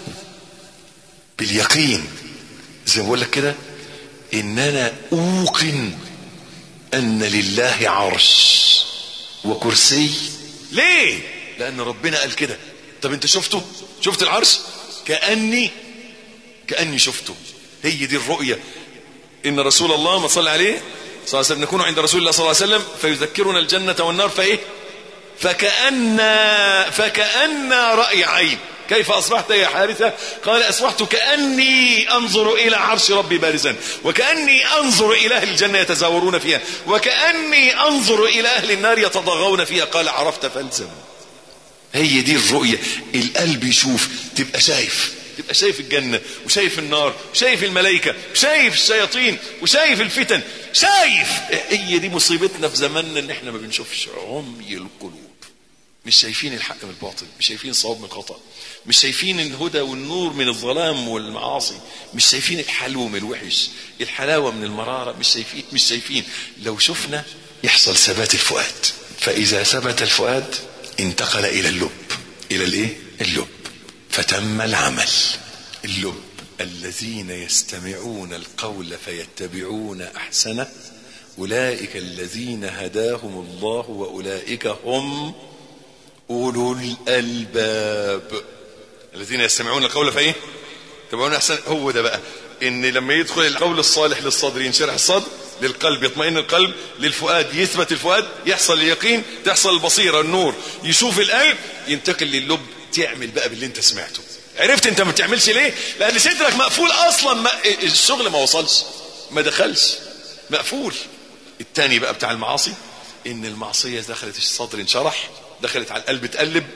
باليقين زي ما بقول لك كده ان انا اوقن ان لله عرش وكرسي ليه لان ربنا قال كده طب انت شفته شفت العرش كاني كاني شفته هي دي الرؤيه ان رسول الله ما صلى عليه صلى الله عليه وسلم نكون عند رسول الله صلى الله عليه وسلم فيذكرنا الجنه والنار فايه فكأن فكأن رأي عين كيف أصبحت يا حارثة قال أصبحت كأني أنظر إلى عرش ربي بارزا وكأني أنظر إلى أهل الجنة يتزاورون فيها وكأني أنظر إلى أهل النار يتضاغون فيها قال عرفت فالزم هي دي الرؤية القلب يشوف تبقى شايف تبقى شايف الجنة وشايف النار وشايف الملائكة وشايف الشياطين وشايف الفتن شايف هي دي مصيبتنا في زماننا ان احنا ما بنشوفش عمي القلوب مش شايفين الحق من الباطل مش شايفين الصواب من الخطأ مش شايفين الهدى والنور من الظلام والمعاصي مش شايفين الحلو من الوحش الحلاوة من المرارة مش شايفين مش شايفين لو شفنا يحصل ثبات الفؤاد فإذا ثبت الفؤاد انتقل إلى اللب إلى الإيه؟ اللب فتم العمل اللب الذين يستمعون القول فيتبعون أحسنه أولئك الذين هداهم الله وأولئك هم أولو الألباب الذين يستمعون القول فإيه يتبعون أحسن هو ده بقى إن لما يدخل القول الصالح للصدر ينشرح الصدر للقلب يطمئن القلب للفؤاد يثبت الفؤاد يحصل اليقين تحصل البصيرة النور يشوف القلب ينتقل للب تعمل بقى باللي انت سمعته عرفت انت ما بتعملش ليه لان صدرك مقفول اصلا ما الشغل ما وصلش ما دخلش مقفول التاني بقى بتاع المعاصي ان المعصية دخلت الصدر انشرح دخلت على القلب تقلب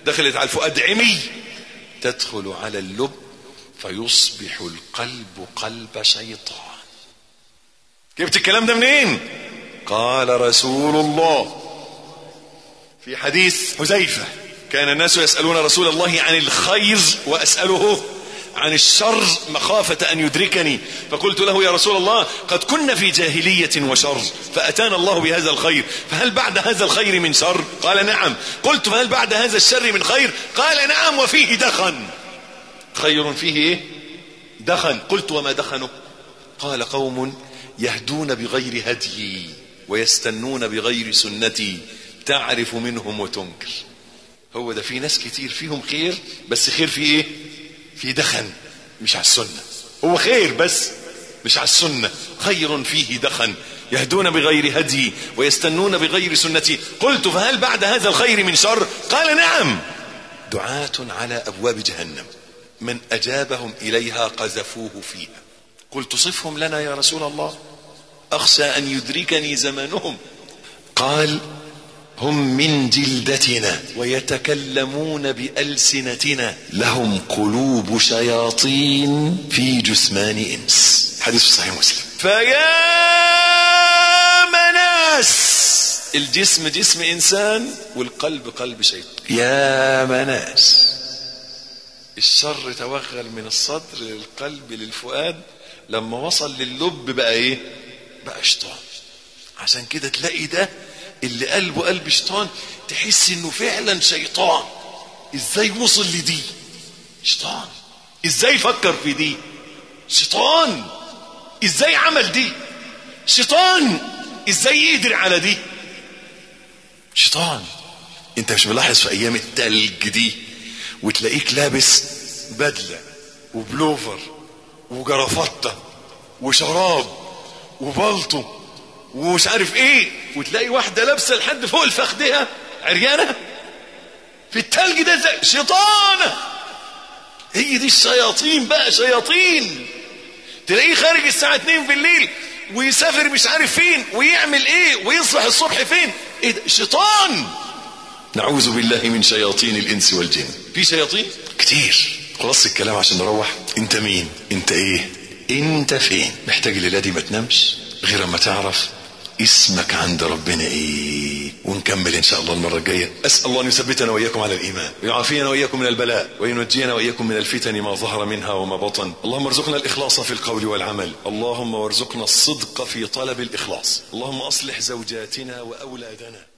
دخلت على الفؤاد عمي تدخل على اللب فيصبح القلب قلب شيطان جبت الكلام ده منين قال رسول الله في حديث حذيفة كان الناس يسألون رسول الله عن الخير وأسأله عن الشر مخافة أن يدركني فقلت له يا رسول الله قد كنا في جاهلية وشر فأتانا الله بهذا الخير فهل بعد هذا الخير من شر قال نعم قلت فهل بعد هذا الشر من خير قال نعم وفيه دخن خير فيه ايه دخن قلت وما دخنه قال قوم يهدون بغير هديي ويستنون بغير سنتي تعرف منهم وتنكر هو ده في ناس كتير فيهم خير بس خير في ايه في دخن مش على السنة هو خير بس مش على السنة خير فيه دخن يهدون بغير هدي ويستنون بغير سنتي قلت فهل بعد هذا الخير من شر قال نعم دعاة على أبواب جهنم من أجابهم إليها قذفوه فيها قلت صفهم لنا يا رسول الله أخشى أن يدركني زمانهم قال هم من جلدتنا ويتكلمون بألسنتنا لهم قلوب شياطين في جثمان إنس حديث صحيح مسلم فيا مناس الجسم جسم إنسان والقلب قلب شيطان يا مناس الشر توغل من الصدر للقلب للفؤاد لما وصل لللب بقى ايه بقى شيطان عشان كده تلاقي ده اللي قلبه قلب شيطان تحس انه فعلا شيطان ازاي وصل لدي شيطان ازاي فكر في دي شيطان ازاي عمل دي شيطان ازاي يقدر على دي شيطان انت مش ملاحظ في ايام التلج دي وتلاقيك لابس بدلة وبلوفر وجرافطة وشراب وبلطو ومش عارف ايه وتلاقي واحدة لابسة لحد فوق الفخدها عريانة في التلج ده زي شيطانة هي دي الشياطين بقى شياطين تلاقيه خارج الساعة 2 بالليل ويسافر مش عارف فين ويعمل ايه ويصبح الصبح فين ايه ده شيطان نعوذ بالله من شياطين الانس والجن في شياطين كتير خلاص الكلام عشان نروح انت مين انت ايه انت فين محتاج الليله دي ما تنامش غير اما تعرف اسمك عند ربنا ايه ونكمل ان شاء الله المره الجايه اسال الله ان يثبتنا واياكم على الايمان ويعافينا واياكم من البلاء وينجينا واياكم من الفتن ما ظهر منها وما بطن اللهم ارزقنا الاخلاص في القول والعمل اللهم وارزقنا الصدق في طلب الاخلاص اللهم اصلح زوجاتنا واولادنا